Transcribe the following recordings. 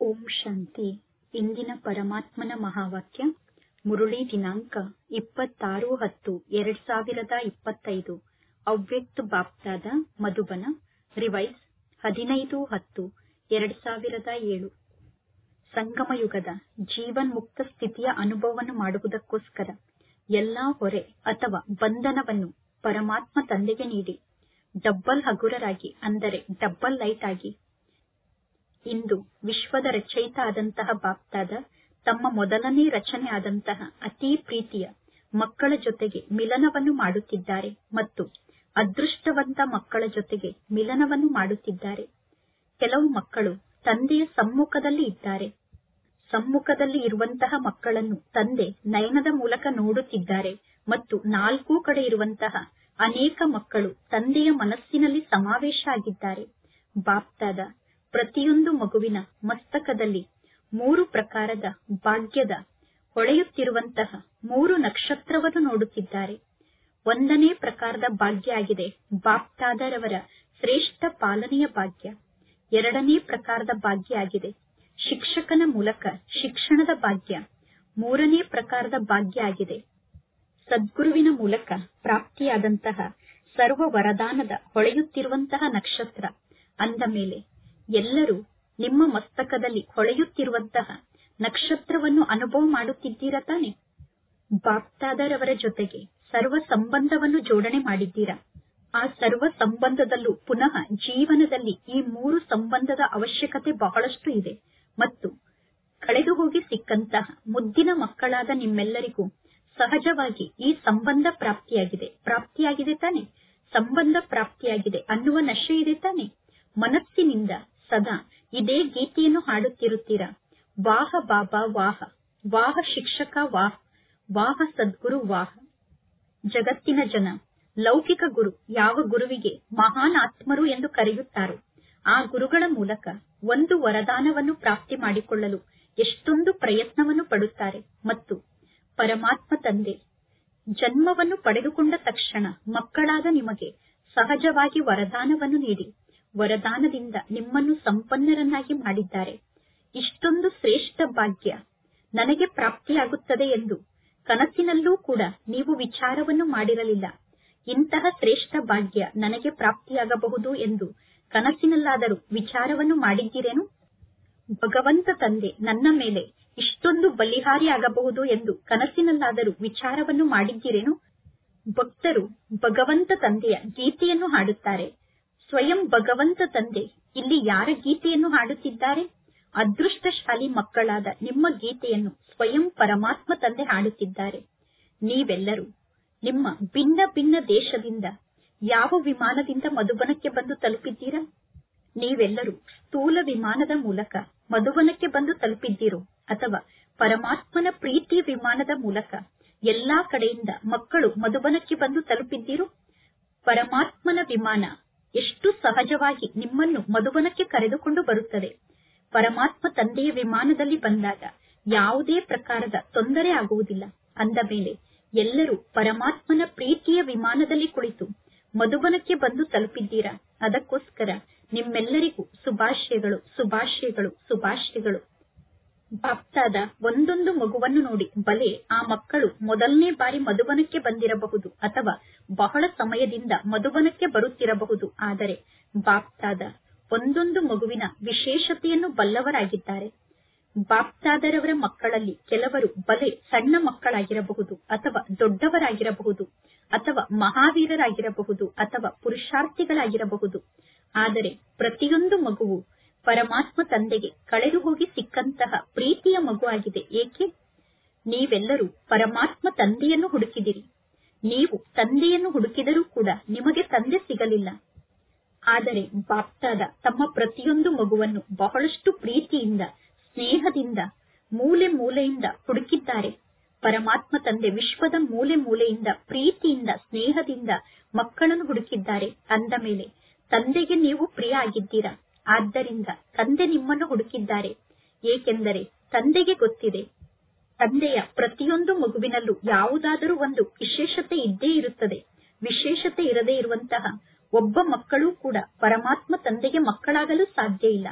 ಓಂ ಶಾಂತಿ ಇಂದಿನ ಪರಮಾತ್ಮನ ಮಹಾವಾಕ್ಯ ಮುರುಳಿ ದಿನಾಂಕ ಇಪ್ಪತ್ತಾರು ಹತ್ತು ಎರಡ್ ಸಾವಿರದ ಇಪ್ಪತ್ತೈದು ಅವ್ಯಕ್ತ ಬಾಪ್ದಾದ ಮಧುಬನ ರಿವೈಸ್ ಹದಿನೈದು ಹತ್ತು ಎರಡ್ ಸಾವಿರದ ಏಳು ಸಂಗಮಯುಗದ ಜೀವನ್ಮುಕ್ತ ಸ್ಥಿತಿಯ ಅನುಭವವನ್ನು ಮಾಡುವುದಕ್ಕೋಸ್ಕರ ಎಲ್ಲಾ ಹೊರೆ ಅಥವಾ ಬಂಧನವನ್ನು ಪರಮಾತ್ಮ ತಂದೆಗೆ ನೀಡಿ ಡಬ್ಬಲ್ ಹಗುರರಾಗಿ ಅಂದರೆ ಡಬ್ಬಲ್ ಲೈಟ್ ಆಗಿ ಇಂದು ವಿಶ್ವದ ರಚಯಿತ ಆದಂತಹ ಬಾಪ್ದಾದ ತಮ್ಮ ಮೊದಲನೇ ರಚನೆ ಆದಂತಹ ಅತೀ ಪ್ರೀತಿಯ ಮಕ್ಕಳ ಜೊತೆಗೆ ಮಿಲನವನ್ನು ಮಾಡುತ್ತಿದ್ದಾರೆ ಮತ್ತು ಅದೃಷ್ಟವಂತ ಮಕ್ಕಳ ಜೊತೆಗೆ ಮಿಲನವನ್ನು ಮಾಡುತ್ತಿದ್ದಾರೆ ಕೆಲವು ಮಕ್ಕಳು ತಂದೆಯ ಸಮ್ಮುಖದಲ್ಲಿ ಇದ್ದಾರೆ ಸಮ್ಮುಖದಲ್ಲಿ ಇರುವಂತಹ ಮಕ್ಕಳನ್ನು ತಂದೆ ನಯನದ ಮೂಲಕ ನೋಡುತ್ತಿದ್ದಾರೆ ಮತ್ತು ನಾಲ್ಕೂ ಕಡೆ ಇರುವಂತಹ ಅನೇಕ ಮಕ್ಕಳು ತಂದೆಯ ಮನಸ್ಸಿನಲ್ಲಿ ಸಮಾವೇಶ ಆಗಿದ್ದಾರೆ ಬಾಪ್ದಾದ ಪ್ರತಿಯೊಂದು ಮಗುವಿನ ಮಸ್ತಕದಲ್ಲಿ ಮೂರು ಪ್ರಕಾರದ ಭಾಗ್ಯದ ಹೊಳೆಯುತ್ತಿರುವಂತಹ ಮೂರು ನಕ್ಷತ್ರವನ್ನು ನೋಡುತ್ತಿದ್ದಾರೆ ಒಂದನೇ ಪ್ರಕಾರದ ಭಾಗ್ಯ ಆಗಿದೆ ಬಾಪ್ದಾದರವರ ಶ್ರೇಷ್ಠ ಪಾಲನೆಯ ಭಾಗ್ಯ ಎರಡನೇ ಪ್ರಕಾರದ ಭಾಗ್ಯ ಆಗಿದೆ ಶಿಕ್ಷಕನ ಮೂಲಕ ಶಿಕ್ಷಣದ ಭಾಗ್ಯ ಮೂರನೇ ಪ್ರಕಾರದ ಭಾಗ್ಯ ಆಗಿದೆ ಸದ್ಗುರುವಿನ ಮೂಲಕ ಪ್ರಾಪ್ತಿಯಾದಂತಹ ಸರ್ವ ವರದಾನದ ಹೊಳೆಯುತ್ತಿರುವಂತಹ ನಕ್ಷತ್ರ ಅಂದ ಮೇಲೆ ಎಲ್ಲರೂ ನಿಮ್ಮ ಮಸ್ತಕದಲ್ಲಿ ಹೊಳೆಯುತ್ತಿರುವಂತಹ ನಕ್ಷತ್ರವನ್ನು ಅನುಭವ ಮಾಡುತ್ತಿದ್ದೀರಾ ತಾನೆ ಬಾಪ್ತಾದರವರ ಜೊತೆಗೆ ಸರ್ವ ಸಂಬಂಧವನ್ನು ಜೋಡಣೆ ಮಾಡಿದ್ದೀರಾ ಆ ಸರ್ವ ಸಂಬಂಧದಲ್ಲೂ ಪುನಃ ಜೀವನದಲ್ಲಿ ಈ ಮೂರು ಸಂಬಂಧದ ಅವಶ್ಯಕತೆ ಬಹಳಷ್ಟು ಇದೆ ಮತ್ತು ಕಳೆದು ಹೋಗಿ ಸಿಕ್ಕಂತಹ ಮುದ್ದಿನ ಮಕ್ಕಳಾದ ನಿಮ್ಮೆಲ್ಲರಿಗೂ ಸಹಜವಾಗಿ ಈ ಸಂಬಂಧ ಪ್ರಾಪ್ತಿಯಾಗಿದೆ ಪ್ರಾಪ್ತಿಯಾಗಿದೆ ತಾನೆ ಸಂಬಂಧ ಪ್ರಾಪ್ತಿಯಾಗಿದೆ ಅನ್ನುವ ನಶೆ ಇದೆ ತಾನೆ ಮನಸ್ಸಿನಿಂದ ಸದಾ ಇದೇ ಗೀತೆಯನ್ನು ಹಾಡುತ್ತಿರುತ್ತೀರಾ ವಾಹ ಬಾಬಾ ವಾಹ ವಾಹ ಶಿಕ್ಷಕ ವಾಹ ವಾಹ ಸದ್ಗುರು ವಾಹ ಜಗತ್ತಿನ ಜನ ಲೌಕಿಕ ಗುರು ಯಾವ ಗುರುವಿಗೆ ಮಹಾನ್ ಆತ್ಮರು ಎಂದು ಕರೆಯುತ್ತಾರೋ ಆ ಗುರುಗಳ ಮೂಲಕ ಒಂದು ವರದಾನವನ್ನು ಪ್ರಾಪ್ತಿ ಮಾಡಿಕೊಳ್ಳಲು ಎಷ್ಟೊಂದು ಪ್ರಯತ್ನವನ್ನು ಪಡುತ್ತಾರೆ ಮತ್ತು ಪರಮಾತ್ಮ ತಂದೆ ಜನ್ಮವನ್ನು ಪಡೆದುಕೊಂಡ ತಕ್ಷಣ ಮಕ್ಕಳಾದ ನಿಮಗೆ ಸಹಜವಾಗಿ ವರದಾನವನ್ನು ನೀಡಿ ವರದಾನದಿಂದ ನಿಮ್ಮನ್ನು ಸಂಪನ್ನರನ್ನಾಗಿ ಮಾಡಿದ್ದಾರೆ ಇಷ್ಟೊಂದು ಶ್ರೇಷ್ಠ ಭಾಗ್ಯ ನನಗೆ ಪ್ರಾಪ್ತಿಯಾಗುತ್ತದೆ ಎಂದು ಕನಸಿನಲ್ಲೂ ಕೂಡ ನೀವು ವಿಚಾರವನ್ನು ಮಾಡಿರಲಿಲ್ಲ ಇಂತಹ ಶ್ರೇಷ್ಠ ಭಾಗ್ಯ ನನಗೆ ಪ್ರಾಪ್ತಿಯಾಗಬಹುದು ಎಂದು ಕನಸಿನಲ್ಲಾದರೂ ವಿಚಾರವನ್ನು ಮಾಡಿದ್ದೀರೇನು ಭಗವಂತ ತಂದೆ ನನ್ನ ಮೇಲೆ ಇಷ್ಟೊಂದು ಬಲಿಹಾರಿಯಾಗಬಹುದು ಎಂದು ಕನಸಿನಲ್ಲಾದರೂ ವಿಚಾರವನ್ನು ಮಾಡಿದ್ದೀರೇನು ಭಕ್ತರು ಭಗವಂತ ತಂದೆಯ ಗೀತೆಯನ್ನು ಹಾಡುತ್ತಾರೆ ಸ್ವಯಂ ಭಗವಂತ ತಂದೆ ಇಲ್ಲಿ ಯಾರ ಗೀತೆಯನ್ನು ಹಾಡುತ್ತಿದ್ದಾರೆ ಅದೃಷ್ಟಶಾಲಿ ಮಕ್ಕಳಾದ ನಿಮ್ಮ ಗೀತೆಯನ್ನು ಸ್ವಯಂ ಪರಮಾತ್ಮ ತಂದೆ ಹಾಡುತ್ತಿದ್ದಾರೆ ನೀವೆಲ್ಲರೂ ನಿಮ್ಮ ಭಿನ್ನ ಭಿನ್ನ ದೇಶದಿಂದ ಯಾವ ವಿಮಾನದಿಂದ ಮಧುಬನಕ್ಕೆ ಬಂದು ತಲುಪಿದ್ದೀರಾ ನೀವೆಲ್ಲರೂ ಸ್ಥೂಲ ವಿಮಾನದ ಮೂಲಕ ಮಧುಬನಕ್ಕೆ ಬಂದು ತಲುಪಿದ್ದೀರೋ ಅಥವಾ ಪರಮಾತ್ಮನ ಪ್ರೀತಿ ವಿಮಾನದ ಮೂಲಕ ಎಲ್ಲಾ ಕಡೆಯಿಂದ ಮಕ್ಕಳು ಮಧುಬನಕ್ಕೆ ಬಂದು ತಲುಪಿದ್ದೀರೋ ಪರಮಾತ್ಮನ ವಿಮಾನ ಎಷ್ಟು ಸಹಜವಾಗಿ ನಿಮ್ಮನ್ನು ಮಧುಬನಕ್ಕೆ ಕರೆದುಕೊಂಡು ಬರುತ್ತದೆ ಪರಮಾತ್ಮ ತಂದೆಯ ವಿಮಾನದಲ್ಲಿ ಬಂದಾಗ ಯಾವುದೇ ಪ್ರಕಾರದ ತೊಂದರೆ ಆಗುವುದಿಲ್ಲ ಅಂದ ಮೇಲೆ ಎಲ್ಲರೂ ಪರಮಾತ್ಮನ ಪ್ರೀತಿಯ ವಿಮಾನದಲ್ಲಿ ಕುಳಿತು ಮಧುಬನಕ್ಕೆ ಬಂದು ತಲುಪಿದ್ದೀರಾ ಅದಕ್ಕೋಸ್ಕರ ನಿಮ್ಮೆಲ್ಲರಿಗೂ ಶುಭಾಶಯಗಳು ಶುಭಾಶಯಗಳು ಶುಭಾಶಯಗಳು ಬಾಪ್ತಾದ ಒಂದೊಂದು ಮಗುವನ್ನು ನೋಡಿ ಬಲೆ ಆ ಮಕ್ಕಳು ಮೊದಲನೇ ಬಾರಿ ಮಧುಬನಕ್ಕೆ ಬಂದಿರಬಹುದು ಅಥವಾ ಬಹಳ ಸಮಯದಿಂದ ಮಧುಬನಕ್ಕೆ ಬರುತ್ತಿರಬಹುದು ಆದರೆ ಬಾಪ್ತಾದ ಒಂದೊಂದು ಮಗುವಿನ ವಿಶೇಷತೆಯನ್ನು ಬಲ್ಲವರಾಗಿದ್ದಾರೆ ಬಾಪ್ತಾದರವರ ಮಕ್ಕಳಲ್ಲಿ ಕೆಲವರು ಬಲೆ ಸಣ್ಣ ಮಕ್ಕಳಾಗಿರಬಹುದು ಅಥವಾ ದೊಡ್ಡವರಾಗಿರಬಹುದು ಅಥವಾ ಮಹಾವೀರರಾಗಿರಬಹುದು ಅಥವಾ ಪುರುಷಾರ್ಥಿಗಳಾಗಿರಬಹುದು ಆದರೆ ಪ್ರತಿಯೊಂದು ಮಗುವು ಪರಮಾತ್ಮ ತಂದೆಗೆ ಕಳೆದು ಹೋಗಿ ಸಿಕ್ಕಂತಹ ಪ್ರೀತಿಯ ಮಗು ಆಗಿದೆ ಏಕೆ ನೀವೆಲ್ಲರೂ ಪರಮಾತ್ಮ ತಂದೆಯನ್ನು ಹುಡುಕಿದಿರಿ ನೀವು ತಂದೆಯನ್ನು ಹುಡುಕಿದರೂ ಕೂಡ ನಿಮಗೆ ತಂದೆ ಸಿಗಲಿಲ್ಲ ಆದರೆ ಬಾಪ್ತಾದ ತಮ್ಮ ಪ್ರತಿಯೊಂದು ಮಗುವನ್ನು ಬಹಳಷ್ಟು ಪ್ರೀತಿಯಿಂದ ಸ್ನೇಹದಿಂದ ಮೂಲೆ ಮೂಲೆಯಿಂದ ಹುಡುಕಿದ್ದಾರೆ ಪರಮಾತ್ಮ ತಂದೆ ವಿಶ್ವದ ಮೂಲೆ ಮೂಲೆಯಿಂದ ಪ್ರೀತಿಯಿಂದ ಸ್ನೇಹದಿಂದ ಮಕ್ಕಳನ್ನು ಹುಡುಕಿದ್ದಾರೆ ಅಂದ ಮೇಲೆ ತಂದೆಗೆ ನೀವು ಪ್ರಿಯ ಆಗಿದ್ದೀರಾ ಆದ್ದರಿಂದ ತಂದೆ ನಿಮ್ಮನ್ನು ಹುಡುಕಿದ್ದಾರೆ ಏಕೆಂದರೆ ತಂದೆಗೆ ಗೊತ್ತಿದೆ ತಂದೆಯ ಪ್ರತಿಯೊಂದು ಮಗುವಿನಲ್ಲೂ ಯಾವುದಾದರೂ ಒಂದು ವಿಶೇಷತೆ ಇದ್ದೇ ಇರುತ್ತದೆ ವಿಶೇಷತೆ ಇರದೇ ಇರುವಂತಹ ಒಬ್ಬ ಮಕ್ಕಳೂ ಕೂಡ ಪರಮಾತ್ಮ ತಂದೆಗೆ ಮಕ್ಕಳಾಗಲು ಸಾಧ್ಯ ಇಲ್ಲ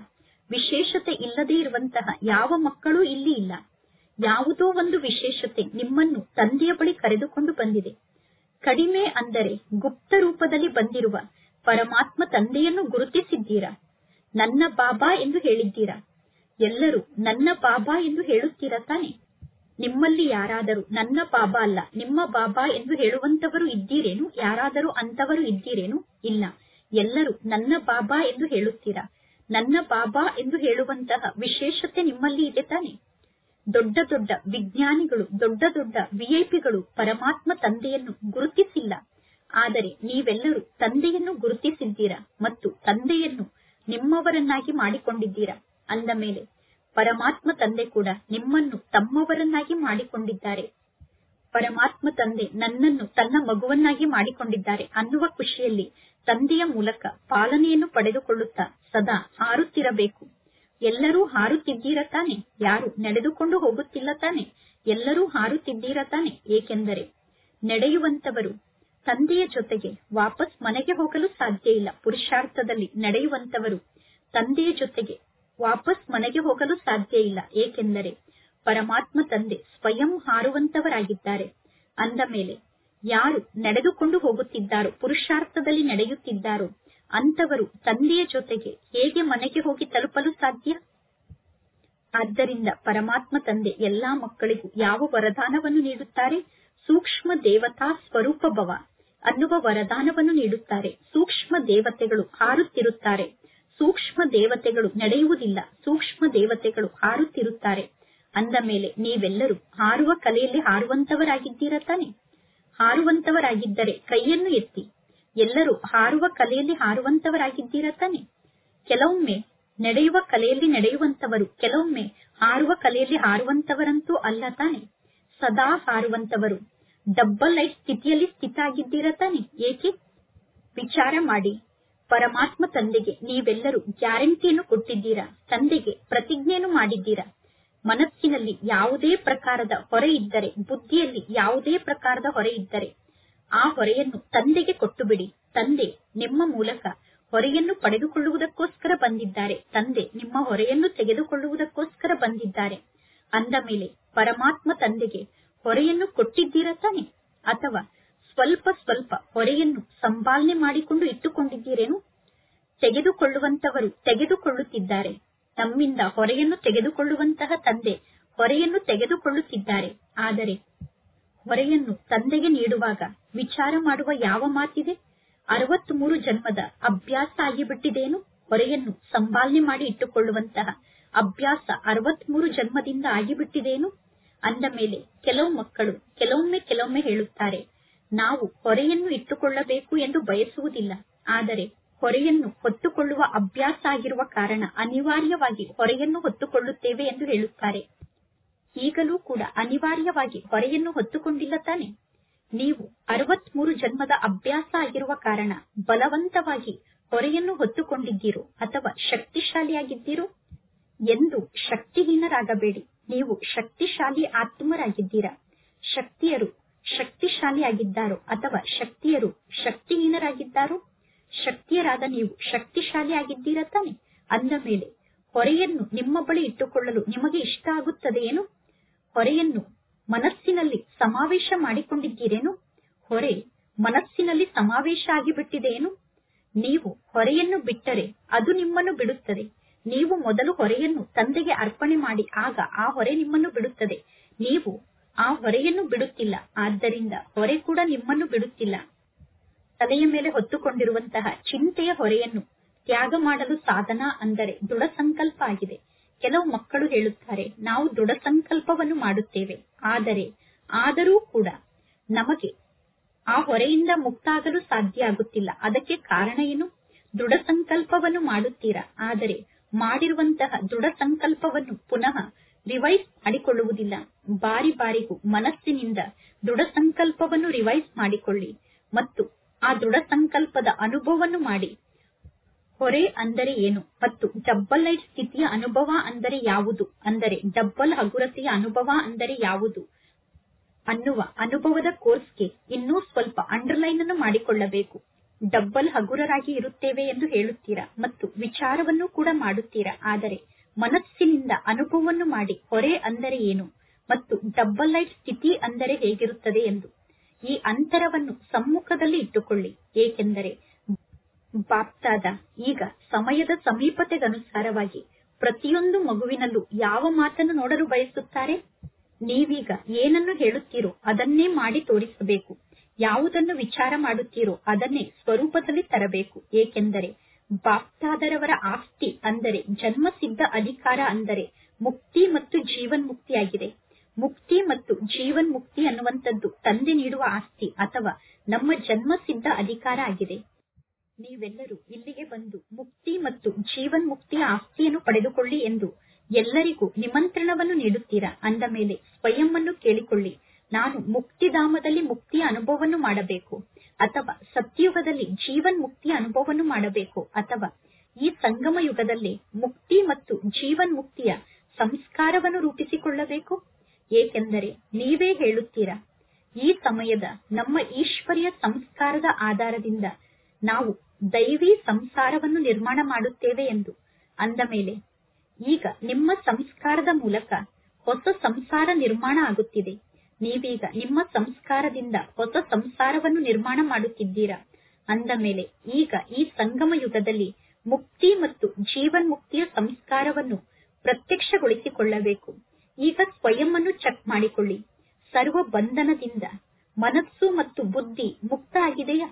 ವಿಶೇಷತೆ ಇಲ್ಲದೆ ಇರುವಂತಹ ಯಾವ ಮಕ್ಕಳೂ ಇಲ್ಲಿ ಇಲ್ಲ ಯಾವುದೋ ಒಂದು ವಿಶೇಷತೆ ನಿಮ್ಮನ್ನು ತಂದೆಯ ಬಳಿ ಕರೆದುಕೊಂಡು ಬಂದಿದೆ ಕಡಿಮೆ ಅಂದರೆ ಗುಪ್ತ ರೂಪದಲ್ಲಿ ಬಂದಿರುವ ಪರಮಾತ್ಮ ತಂದೆಯನ್ನು ಗುರುತಿಸಿದ್ದೀರಾ ನನ್ನ ಬಾಬಾ ಎಂದು ಹೇಳಿದ್ದೀರಾ ಎಲ್ಲರೂ ನನ್ನ ಬಾಬಾ ಎಂದು ಹೇಳುತ್ತೀರಾ ತಾನೆ ನಿಮ್ಮಲ್ಲಿ ಯಾರಾದರೂ ನನ್ನ ಬಾಬಾ ಅಲ್ಲ ನಿಮ್ಮ ಬಾಬಾ ಎಂದು ಹೇಳುವಂತವರು ಇದ್ದೀರೇನು ಯಾರಾದರೂ ಅಂತವರು ಇದ್ದೀರೇನು ಇಲ್ಲ ಎಲ್ಲರೂ ನನ್ನ ಬಾಬಾ ಎಂದು ಹೇಳುತ್ತೀರಾ ನನ್ನ ಬಾಬಾ ಎಂದು ಹೇಳುವಂತಹ ವಿಶೇಷತೆ ನಿಮ್ಮಲ್ಲಿ ಇದೆ ತಾನೆ ದೊಡ್ಡ ದೊಡ್ಡ ವಿಜ್ಞಾನಿಗಳು ದೊಡ್ಡ ದೊಡ್ಡ ವಿಐಪಿಗಳು ಪರಮಾತ್ಮ ತಂದೆಯನ್ನು ಗುರುತಿಸಿಲ್ಲ ಆದರೆ ನೀವೆಲ್ಲರೂ ತಂದೆಯನ್ನು ಗುರುತಿಸಿದ್ದೀರಾ ಮತ್ತು ತಂದೆಯನ್ನು ನಿಮ್ಮವರನ್ನಾಗಿ ಮಾಡಿಕೊಂಡಿದ್ದೀರಾ ಅಂದ ಮೇಲೆ ಪರಮಾತ್ಮ ತಂದೆ ಕೂಡ ನಿಮ್ಮನ್ನು ತಮ್ಮವರನ್ನಾಗಿ ಮಾಡಿಕೊಂಡಿದ್ದಾರೆ ಪರಮಾತ್ಮ ತಂದೆ ನನ್ನನ್ನು ತನ್ನ ಮಗುವನ್ನಾಗಿ ಮಾಡಿಕೊಂಡಿದ್ದಾರೆ ಅನ್ನುವ ಖುಷಿಯಲ್ಲಿ ತಂದೆಯ ಮೂಲಕ ಪಾಲನೆಯನ್ನು ಪಡೆದುಕೊಳ್ಳುತ್ತಾ ಸದಾ ಹಾರುತ್ತಿರಬೇಕು ಎಲ್ಲರೂ ಹಾರುತ್ತಿದ್ದೀರ ತಾನೆ ಯಾರು ನಡೆದುಕೊಂಡು ಹೋಗುತ್ತಿಲ್ಲ ತಾನೆ ಎಲ್ಲರೂ ಹಾರುತ್ತಿದ್ದೀರ ತಾನೆ ಏಕೆಂದರೆ ನಡೆಯುವಂತವರು ತಂದೆಯ ಜೊತೆಗೆ ವಾಪಸ್ ಮನೆಗೆ ಹೋಗಲು ಸಾಧ್ಯ ಇಲ್ಲ ಪುರುಷಾರ್ಥದಲ್ಲಿ ನಡೆಯುವಂತವರು ತಂದೆಯ ಜೊತೆಗೆ ವಾಪಸ್ ಮನೆಗೆ ಹೋಗಲು ಸಾಧ್ಯ ಇಲ್ಲ ಏಕೆಂದರೆ ಪರಮಾತ್ಮ ತಂದೆ ಸ್ವಯಂ ಹಾರುವಂತವರಾಗಿದ್ದಾರೆ ಅಂದ ಮೇಲೆ ಯಾರು ನಡೆದುಕೊಂಡು ಹೋಗುತ್ತಿದ್ದಾರೋ ಪುರುಷಾರ್ಥದಲ್ಲಿ ನಡೆಯುತ್ತಿದ್ದಾರೋ ಅಂತವರು ತಂದೆಯ ಜೊತೆಗೆ ಹೇಗೆ ಮನೆಗೆ ಹೋಗಿ ತಲುಪಲು ಸಾಧ್ಯ ಆದ್ದರಿಂದ ಪರಮಾತ್ಮ ತಂದೆ ಎಲ್ಲಾ ಮಕ್ಕಳಿಗೂ ಯಾವ ವರದಾನವನ್ನು ನೀಡುತ್ತಾರೆ ಸೂಕ್ಷ್ಮ ದೇವತಾ ಸ್ವರೂಪ ಭವ ಅನ್ನುವ ವರದಾನವನ್ನು ನೀಡುತ್ತಾರೆ ಸೂಕ್ಷ್ಮ ದೇವತೆಗಳು ಹಾರುತ್ತಿರುತ್ತಾರೆ ಸೂಕ್ಷ್ಮ ದೇವತೆಗಳು ನಡೆಯುವುದಿಲ್ಲ ಸೂಕ್ಷ್ಮ ದೇವತೆಗಳು ಹಾರುತ್ತಿರುತ್ತಾರೆ ಅಂದ ಮೇಲೆ ನೀವೆಲ್ಲರೂ ಹಾರುವ ಕಲೆಯಲ್ಲಿ ಹಾರುವಂತವರಾಗಿದ್ದೀರ ತಾನೆ ಹಾರುವಂತವರಾಗಿದ್ದರೆ ಕೈಯನ್ನು ಎತ್ತಿ ಎಲ್ಲರೂ ಹಾರುವ ಕಲೆಯಲ್ಲಿ ಹಾರುವಂತವರಾಗಿದ್ದೀರ ತಾನೆ ಕೆಲವೊಮ್ಮೆ ನಡೆಯುವ ಕಲೆಯಲ್ಲಿ ನಡೆಯುವಂತವರು ಕೆಲವೊಮ್ಮೆ ಹಾರುವ ಕಲೆಯಲ್ಲಿ ಹಾರುವಂತವರಂತೂ ಅಲ್ಲ ತಾನೆ ಸದಾ ಹಾರುವಂತವರು ಡಬ್ಬಲ್ ಲೈಟ್ ಸ್ಥಿತಿಯಲ್ಲಿ ಸ್ಥಿತ ಆಗಿದ್ದೀರ ತಾನೆ ಏಕೆ ವಿಚಾರ ಮಾಡಿ ಪರಮಾತ್ಮ ತಂದೆಗೆ ನೀವೆಲ್ಲರೂ ಗ್ಯಾರಂಟಿಯನ್ನು ಕೊಟ್ಟಿದ್ದೀರಾ ತಂದೆಗೆ ಪ್ರತಿಜ್ಞೆಯನ್ನು ಮಾಡಿದ್ದೀರಾ ಮನಸ್ಸಿನಲ್ಲಿ ಯಾವುದೇ ಪ್ರಕಾರದ ಹೊರೆ ಇದ್ದರೆ ಬುದ್ಧಿಯಲ್ಲಿ ಯಾವುದೇ ಪ್ರಕಾರದ ಹೊರೆ ಇದ್ದರೆ ಆ ಹೊರೆಯನ್ನು ತಂದೆಗೆ ಕೊಟ್ಟು ಬಿಡಿ ತಂದೆ ನಿಮ್ಮ ಮೂಲಕ ಹೊರೆಯನ್ನು ಪಡೆದುಕೊಳ್ಳುವುದಕ್ಕೋಸ್ಕರ ಬಂದಿದ್ದಾರೆ ತಂದೆ ನಿಮ್ಮ ಹೊರೆಯನ್ನು ತೆಗೆದುಕೊಳ್ಳುವುದಕ್ಕೋಸ್ಕರ ಬಂದಿದ್ದಾರೆ ಅಂದ ಮೇಲೆ ಪರಮಾತ್ಮ ತಂದೆಗೆ ಹೊರೆಯನ್ನು ಕೊಟ್ಟಿದ್ದೀರಾ ತಾನೆ ಅಥವಾ ಸ್ವಲ್ಪ ಸ್ವಲ್ಪ ಹೊರೆಯನ್ನು ಸಂಪಾಲನೆ ಮಾಡಿಕೊಂಡು ಇಟ್ಟುಕೊಂಡಿದ್ದೀರೇನು ತೆಗೆದುಕೊಳ್ಳುವಂತವರು ತೆಗೆದುಕೊಳ್ಳುತ್ತಿದ್ದಾರೆ ತಮ್ಮಿಂದ ಹೊರೆಯನ್ನು ತೆಗೆದುಕೊಳ್ಳುವಂತಹ ತಂದೆ ಹೊರೆಯನ್ನು ತೆಗೆದುಕೊಳ್ಳುತ್ತಿದ್ದಾರೆ ಆದರೆ ಹೊರೆಯನ್ನು ತಂದೆಗೆ ನೀಡುವಾಗ ವಿಚಾರ ಮಾಡುವ ಯಾವ ಮಾತಿದೆ ಅರವತ್ಮೂರು ಜನ್ಮದ ಅಭ್ಯಾಸ ಆಗಿಬಿಟ್ಟಿದೇನು ಹೊರೆಯನ್ನು ಸಂಪಾಲನೆ ಮಾಡಿ ಇಟ್ಟುಕೊಳ್ಳುವಂತಹ ಅಭ್ಯಾಸ ಅರವತ್ಮೂರು ಜನ್ಮದಿಂದ ಆಗಿಬಿಟ್ಟಿದೇನು ಅಂದ ಮೇಲೆ ಕೆಲವು ಮಕ್ಕಳು ಕೆಲವೊಮ್ಮೆ ಕೆಲವೊಮ್ಮೆ ಹೇಳುತ್ತಾರೆ ನಾವು ಹೊರೆಯನ್ನು ಇಟ್ಟುಕೊಳ್ಳಬೇಕು ಎಂದು ಬಯಸುವುದಿಲ್ಲ ಆದರೆ ಹೊರೆಯನ್ನು ಹೊತ್ತುಕೊಳ್ಳುವ ಅಭ್ಯಾಸ ಆಗಿರುವ ಕಾರಣ ಅನಿವಾರ್ಯವಾಗಿ ಹೊರೆಯನ್ನು ಹೊತ್ತುಕೊಳ್ಳುತ್ತೇವೆ ಎಂದು ಹೇಳುತ್ತಾರೆ ಈಗಲೂ ಕೂಡ ಅನಿವಾರ್ಯವಾಗಿ ಹೊರೆಯನ್ನು ಹೊತ್ತುಕೊಂಡಿಲ್ಲ ತಾನೆ ನೀವು ಅರವತ್ಮೂರು ಜನ್ಮದ ಅಭ್ಯಾಸ ಆಗಿರುವ ಕಾರಣ ಬಲವಂತವಾಗಿ ಹೊರೆಯನ್ನು ಹೊತ್ತುಕೊಂಡಿದ್ದೀರೋ ಅಥವಾ ಶಕ್ತಿಶಾಲಿಯಾಗಿದ್ದೀರೋ ಎಂದು ಶಕ್ತಿಹೀನರಾಗಬೇಡಿ ನೀವು ಶಕ್ತಿಶಾಲಿ ಆತ್ಮರಾಗಿದ್ದೀರಾ ಶಕ್ತಿಯರು ಶಕ್ತಿಶಾಲಿಯಾಗಿದ್ದಾರೋ ಅಥವಾ ಶಕ್ತಿಯರು ಶಕ್ತಿಹೀನರಾಗಿದ್ದಾರೋ ಶಕ್ತಿಯರಾದ ನೀವು ಶಕ್ತಿಶಾಲಿಯಾಗಿದ್ದೀರಾ ತಾನೆ ಅಂದ ಮೇಲೆ ಹೊರೆಯನ್ನು ನಿಮ್ಮ ಬಳಿ ಇಟ್ಟುಕೊಳ್ಳಲು ನಿಮಗೆ ಇಷ್ಟ ಆಗುತ್ತದೆಯೇನು ಹೊರೆಯನ್ನು ಮನಸ್ಸಿನಲ್ಲಿ ಸಮಾವೇಶ ಮಾಡಿಕೊಂಡಿದ್ದೀರೇನು ಹೊರೆ ಮನಸ್ಸಿನಲ್ಲಿ ಸಮಾವೇಶ ಆಗಿಬಿಟ್ಟಿದೆಯೇನು ನೀವು ಹೊರೆಯನ್ನು ಬಿಟ್ಟರೆ ಅದು ನಿಮ್ಮನ್ನು ಬಿಡುತ್ತದೆ ನೀವು ಮೊದಲು ಹೊರೆಯನ್ನು ತಂದೆಗೆ ಅರ್ಪಣೆ ಮಾಡಿ ಆಗ ಆ ಹೊರೆ ನಿಮ್ಮನ್ನು ಬಿಡುತ್ತದೆ ನೀವು ಆ ಹೊರೆಯನ್ನು ಬಿಡುತ್ತಿಲ್ಲ ಆದ್ದರಿಂದ ಹೊರೆ ಕೂಡ ನಿಮ್ಮನ್ನು ಬಿಡುತ್ತಿಲ್ಲ ತಲೆಯ ಮೇಲೆ ಹೊತ್ತುಕೊಂಡಿರುವಂತಹ ಚಿಂತೆಯ ಹೊರೆಯನ್ನು ತ್ಯಾಗ ಮಾಡಲು ಸಾಧನ ಅಂದರೆ ದೃಢ ಸಂಕಲ್ಪ ಆಗಿದೆ ಕೆಲವು ಮಕ್ಕಳು ಹೇಳುತ್ತಾರೆ ನಾವು ದೃಢ ಸಂಕಲ್ಪವನ್ನು ಮಾಡುತ್ತೇವೆ ಆದರೆ ಆದರೂ ಕೂಡ ನಮಗೆ ಆ ಹೊರೆಯಿಂದ ಮುಕ್ತ ಆಗಲು ಸಾಧ್ಯ ಆಗುತ್ತಿಲ್ಲ ಅದಕ್ಕೆ ಕಾರಣ ಏನು ದೃಢ ಸಂಕಲ್ಪವನ್ನು ಮಾಡುತ್ತೀರಾ ಆದರೆ ಮಾಡಿರುವಂತಹ ದೃಢ ಸಂಕಲ್ಪವನ್ನು ಪುನಃ ರಿವೈಸ್ ಮಾಡಿಕೊಳ್ಳುವುದಿಲ್ಲ ಬಾರಿ ಬಾರಿಗೂ ಮನಸ್ಸಿನಿಂದ ದೃಢ ಸಂಕಲ್ಪವನ್ನು ರಿವೈಸ್ ಮಾಡಿಕೊಳ್ಳಿ ಮತ್ತು ಆ ದೃಢ ಸಂಕಲ್ಪದ ಅನುಭವವನ್ನು ಮಾಡಿ ಹೊರೆ ಅಂದರೆ ಏನು ಮತ್ತು ಡಬ್ಬಲ್ ಲೈಟ್ ಸ್ಥಿತಿಯ ಅನುಭವ ಅಂದರೆ ಯಾವುದು ಅಂದರೆ ಡಬ್ಬಲ್ ಹಗುರತೆಯ ಅನುಭವ ಅಂದರೆ ಯಾವುದು ಅನ್ನುವ ಅನುಭವದ ಕೋರ್ಸ್ಗೆ ಇನ್ನೂ ಸ್ವಲ್ಪ ಅಂಡರ್ಲೈನ್ ಅನ್ನು ಮಾಡಿಕೊಳ್ಳಬೇಕು ಡಬ್ಬಲ್ ಹಗುರರಾಗಿ ಇರುತ್ತೇವೆ ಎಂದು ಹೇಳುತ್ತೀರಾ ಮತ್ತು ವಿಚಾರವನ್ನು ಕೂಡ ಮಾಡುತ್ತೀರಾ ಆದರೆ ಮನಸ್ಸಿನಿಂದ ಅನುಭವವನ್ನು ಮಾಡಿ ಹೊರೆ ಅಂದರೆ ಏನು ಮತ್ತು ಡಬ್ಬಲ್ ಲೈಟ್ ಸ್ಥಿತಿ ಅಂದರೆ ಹೇಗಿರುತ್ತದೆ ಎಂದು ಈ ಅಂತರವನ್ನು ಸಮ್ಮುಖದಲ್ಲಿ ಇಟ್ಟುಕೊಳ್ಳಿ ಏಕೆಂದರೆ ಬಾಪ್ತಾದ ಈಗ ಸಮಯದ ಸಮೀಪತೆಗನುಸಾರವಾಗಿ ಪ್ರತಿಯೊಂದು ಮಗುವಿನಲ್ಲೂ ಯಾವ ಮಾತನ್ನು ನೋಡಲು ಬಯಸುತ್ತಾರೆ ನೀವೀಗ ಏನನ್ನು ಹೇಳುತ್ತೀರೋ ಅದನ್ನೇ ಮಾಡಿ ತೋರಿಸಬೇಕು ಯಾವುದನ್ನು ವಿಚಾರ ಮಾಡುತ್ತೀರೋ ಅದನ್ನೇ ಸ್ವರೂಪದಲ್ಲಿ ತರಬೇಕು ಏಕೆಂದರೆ ಬಾಪ್ತಾದರವರ ಆಸ್ತಿ ಅಂದರೆ ಜನ್ಮಸಿದ್ಧ ಅಧಿಕಾರ ಅಂದರೆ ಮುಕ್ತಿ ಮತ್ತು ಜೀವನ್ ಮುಕ್ತಿಯಾಗಿದೆ ಮುಕ್ತಿ ಮತ್ತು ಜೀವನ್ ಮುಕ್ತಿ ಅನ್ನುವಂಥದ್ದು ತಂದೆ ನೀಡುವ ಆಸ್ತಿ ಅಥವಾ ನಮ್ಮ ಜನ್ಮಸಿದ್ಧ ಅಧಿಕಾರ ಆಗಿದೆ ನೀವೆಲ್ಲರೂ ಇಲ್ಲಿಗೆ ಬಂದು ಮುಕ್ತಿ ಮತ್ತು ಜೀವನ್ ಮುಕ್ತಿಯ ಆಸ್ತಿಯನ್ನು ಪಡೆದುಕೊಳ್ಳಿ ಎಂದು ಎಲ್ಲರಿಗೂ ನಿಮಂತ್ರಣವನ್ನು ನೀಡುತ್ತೀರಾ ಅಂದ ಮೇಲೆ ಸ್ವಯಂ ಅನ್ನು ಕೇಳಿಕೊಳ್ಳಿ ನಾನು ಮುಕ್ತಿಧಾಮದಲ್ಲಿ ಮುಕ್ತಿಯ ಅನುಭವವನ್ನು ಮಾಡಬೇಕು ಅಥವಾ ಸತ್ಯಯುಗದಲ್ಲಿ ಜೀವನ್ ಮುಕ್ತಿಯ ಅನುಭವವನ್ನು ಮಾಡಬೇಕು ಅಥವಾ ಈ ಸಂಗಮ ಯುಗದಲ್ಲಿ ಮುಕ್ತಿ ಮತ್ತು ಜೀವನ್ ಮುಕ್ತಿಯ ಸಂಸ್ಕಾರವನ್ನು ರೂಪಿಸಿಕೊಳ್ಳಬೇಕು ಏಕೆಂದರೆ ನೀವೇ ಹೇಳುತ್ತೀರಾ ಈ ಸಮಯದ ನಮ್ಮ ಈಶ್ವರಿಯ ಸಂಸ್ಕಾರದ ಆಧಾರದಿಂದ ನಾವು ದೈವಿ ಸಂಸಾರವನ್ನು ನಿರ್ಮಾಣ ಮಾಡುತ್ತೇವೆ ಎಂದು ಅಂದ ಮೇಲೆ ಈಗ ನಿಮ್ಮ ಸಂಸ್ಕಾರದ ಮೂಲಕ ಹೊಸ ಸಂಸಾರ ನಿರ್ಮಾಣ ಆಗುತ್ತಿದೆ ನೀವೀಗ ನಿಮ್ಮ ಸಂಸ್ಕಾರದಿಂದ ಹೊಸ ಸಂಸಾರವನ್ನು ನಿರ್ಮಾಣ ಮಾಡುತ್ತಿದ್ದೀರಾ ಅಂದ ಮೇಲೆ ಈಗ ಈ ಸಂಗಮ ಯುಗದಲ್ಲಿ ಮುಕ್ತಿ ಮತ್ತು ಜೀವನ್ ಮುಕ್ತಿಯ ಸಂಸ್ಕಾರವನ್ನು ಪ್ರತ್ಯಕ್ಷಗೊಳಿಸಿಕೊಳ್ಳಬೇಕು ಈಗ ಸ್ವಯಂ ಅನ್ನು ಚೆಕ್ ಮಾಡಿಕೊಳ್ಳಿ ಸರ್ವ ಬಂಧನದಿಂದ ಮನಸ್ಸು ಮತ್ತು ಬುದ್ಧಿ ಮುಕ್ತ ಆಗಿದೆಯಾ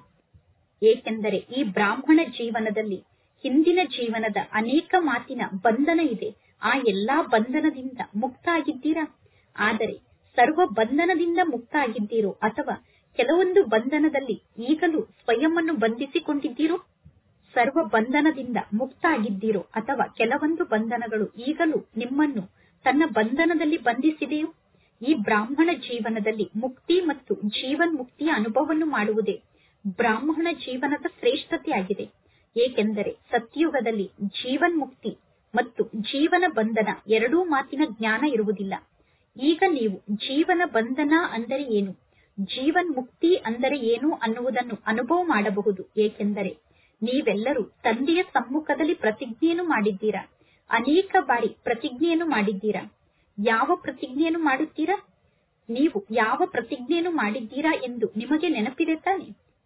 ಏಕೆಂದರೆ ಈ ಬ್ರಾಹ್ಮಣ ಜೀವನದಲ್ಲಿ ಹಿಂದಿನ ಜೀವನದ ಅನೇಕ ಮಾತಿನ ಬಂಧನ ಇದೆ ಆ ಎಲ್ಲಾ ಬಂಧನದಿಂದ ಮುಕ್ತ ಆಗಿದ್ದೀರಾ ಆದರೆ ಸರ್ವ ಬಂಧನದಿಂದ ಮುಕ್ತ ಆಗಿದ್ದೀರೋ ಅಥವಾ ಕೆಲವೊಂದು ಬಂಧನದಲ್ಲಿ ಈಗಲೂ ಸ್ವಯಂ ಅನ್ನು ಬಂಧಿಸಿಕೊಂಡಿದ್ದೀರೋ ಸರ್ವ ಬಂಧನದಿಂದ ಮುಕ್ತ ಆಗಿದ್ದೀರೋ ಅಥವಾ ಕೆಲವೊಂದು ಬಂಧನಗಳು ಈಗಲೂ ನಿಮ್ಮನ್ನು ತನ್ನ ಬಂಧನದಲ್ಲಿ ಬಂಧಿಸಿದೆಯೋ ಈ ಬ್ರಾಹ್ಮಣ ಜೀವನದಲ್ಲಿ ಮುಕ್ತಿ ಮತ್ತು ಜೀವನ್ ಮುಕ್ತಿಯ ಅನುಭವವನ್ನು ಮಾಡುವುದೇ ಬ್ರಾಹ್ಮಣ ಜೀವನದ ಶ್ರೇಷ್ಠತೆಯಾಗಿದೆ ಏಕೆಂದರೆ ಸತ್ಯುಗದಲ್ಲಿ ಜೀವನ್ ಮುಕ್ತಿ ಮತ್ತು ಜೀವನ ಬಂಧನ ಎರಡೂ ಮಾತಿನ ಜ್ಞಾನ ಇರುವುದಿಲ್ಲ ಈಗ ನೀವು ಜೀವನ ಬಂಧನ ಅಂದರೆ ಏನು ಜೀವನ್ ಮುಕ್ತಿ ಅಂದರೆ ಏನು ಅನ್ನುವುದನ್ನು ಅನುಭವ ಮಾಡಬಹುದು ಏಕೆಂದರೆ ನೀವೆಲ್ಲರೂ ತಂದೆಯ ಸಮ್ಮುಖದಲ್ಲಿ ಪ್ರತಿಜ್ಞೆಯನ್ನು ಮಾಡಿದ್ದೀರಾ ಅನೇಕ ಬಾರಿ ಪ್ರತಿಜ್ಞೆಯನ್ನು ಮಾಡಿದ್ದೀರಾ ಯಾವ ಪ್ರತಿಜ್ಞೆಯನ್ನು ಮಾಡುತ್ತೀರಾ ನೀವು ಯಾವ ಪ್ರತಿಜ್ಞೆಯನ್ನು ಮಾಡಿದ್ದೀರಾ ಎಂದು ನಿಮಗೆ ನೆನಪಿದೆ ತಾನೆ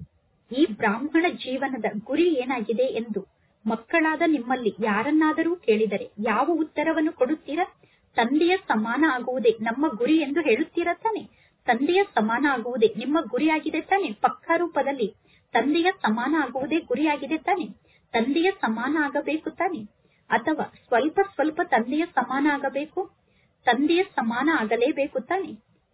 ಈ ಬ್ರಾಹ್ಮಣ ಜೀವನದ ಗುರಿ ಏನಾಗಿದೆ ಎಂದು ಮಕ್ಕಳಾದ ನಿಮ್ಮಲ್ಲಿ ಯಾರನ್ನಾದರೂ ಕೇಳಿದರೆ ಯಾವ ಉತ್ತರವನ್ನು ಕೊಡುತ್ತೀರಾ ತಂದೆಯ ಸಮಾನ ಆಗುವುದೇ ನಮ್ಮ ಗುರಿ ಎಂದು ಹೇಳುತ್ತೀರಾ ತಾನೆ ತಂದೆಯ ಸಮಾನ ಆಗುವುದೇ ನಿಮ್ಮ ಗುರಿಯಾಗಿದೆ ತಾನೆ ಪಕ್ಕಾ ರೂಪದಲ್ಲಿ ತಂದೆಯ ಸಮಾನ ಆಗುವುದೇ ಗುರಿಯಾಗಿದೆ ತಾನೆ ತಂದೆಯ ಸಮಾನ ಆಗಬೇಕು ತಾನೆ ಅಥವಾ ಸ್ವಲ್ಪ ಸ್ವಲ್ಪ ತಂದೆಯ ಸಮಾನ ಆಗಬೇಕು ತಂದೆಯ ಸಮಾನ ಆಗಲೇಬೇಕು ತಾನೆ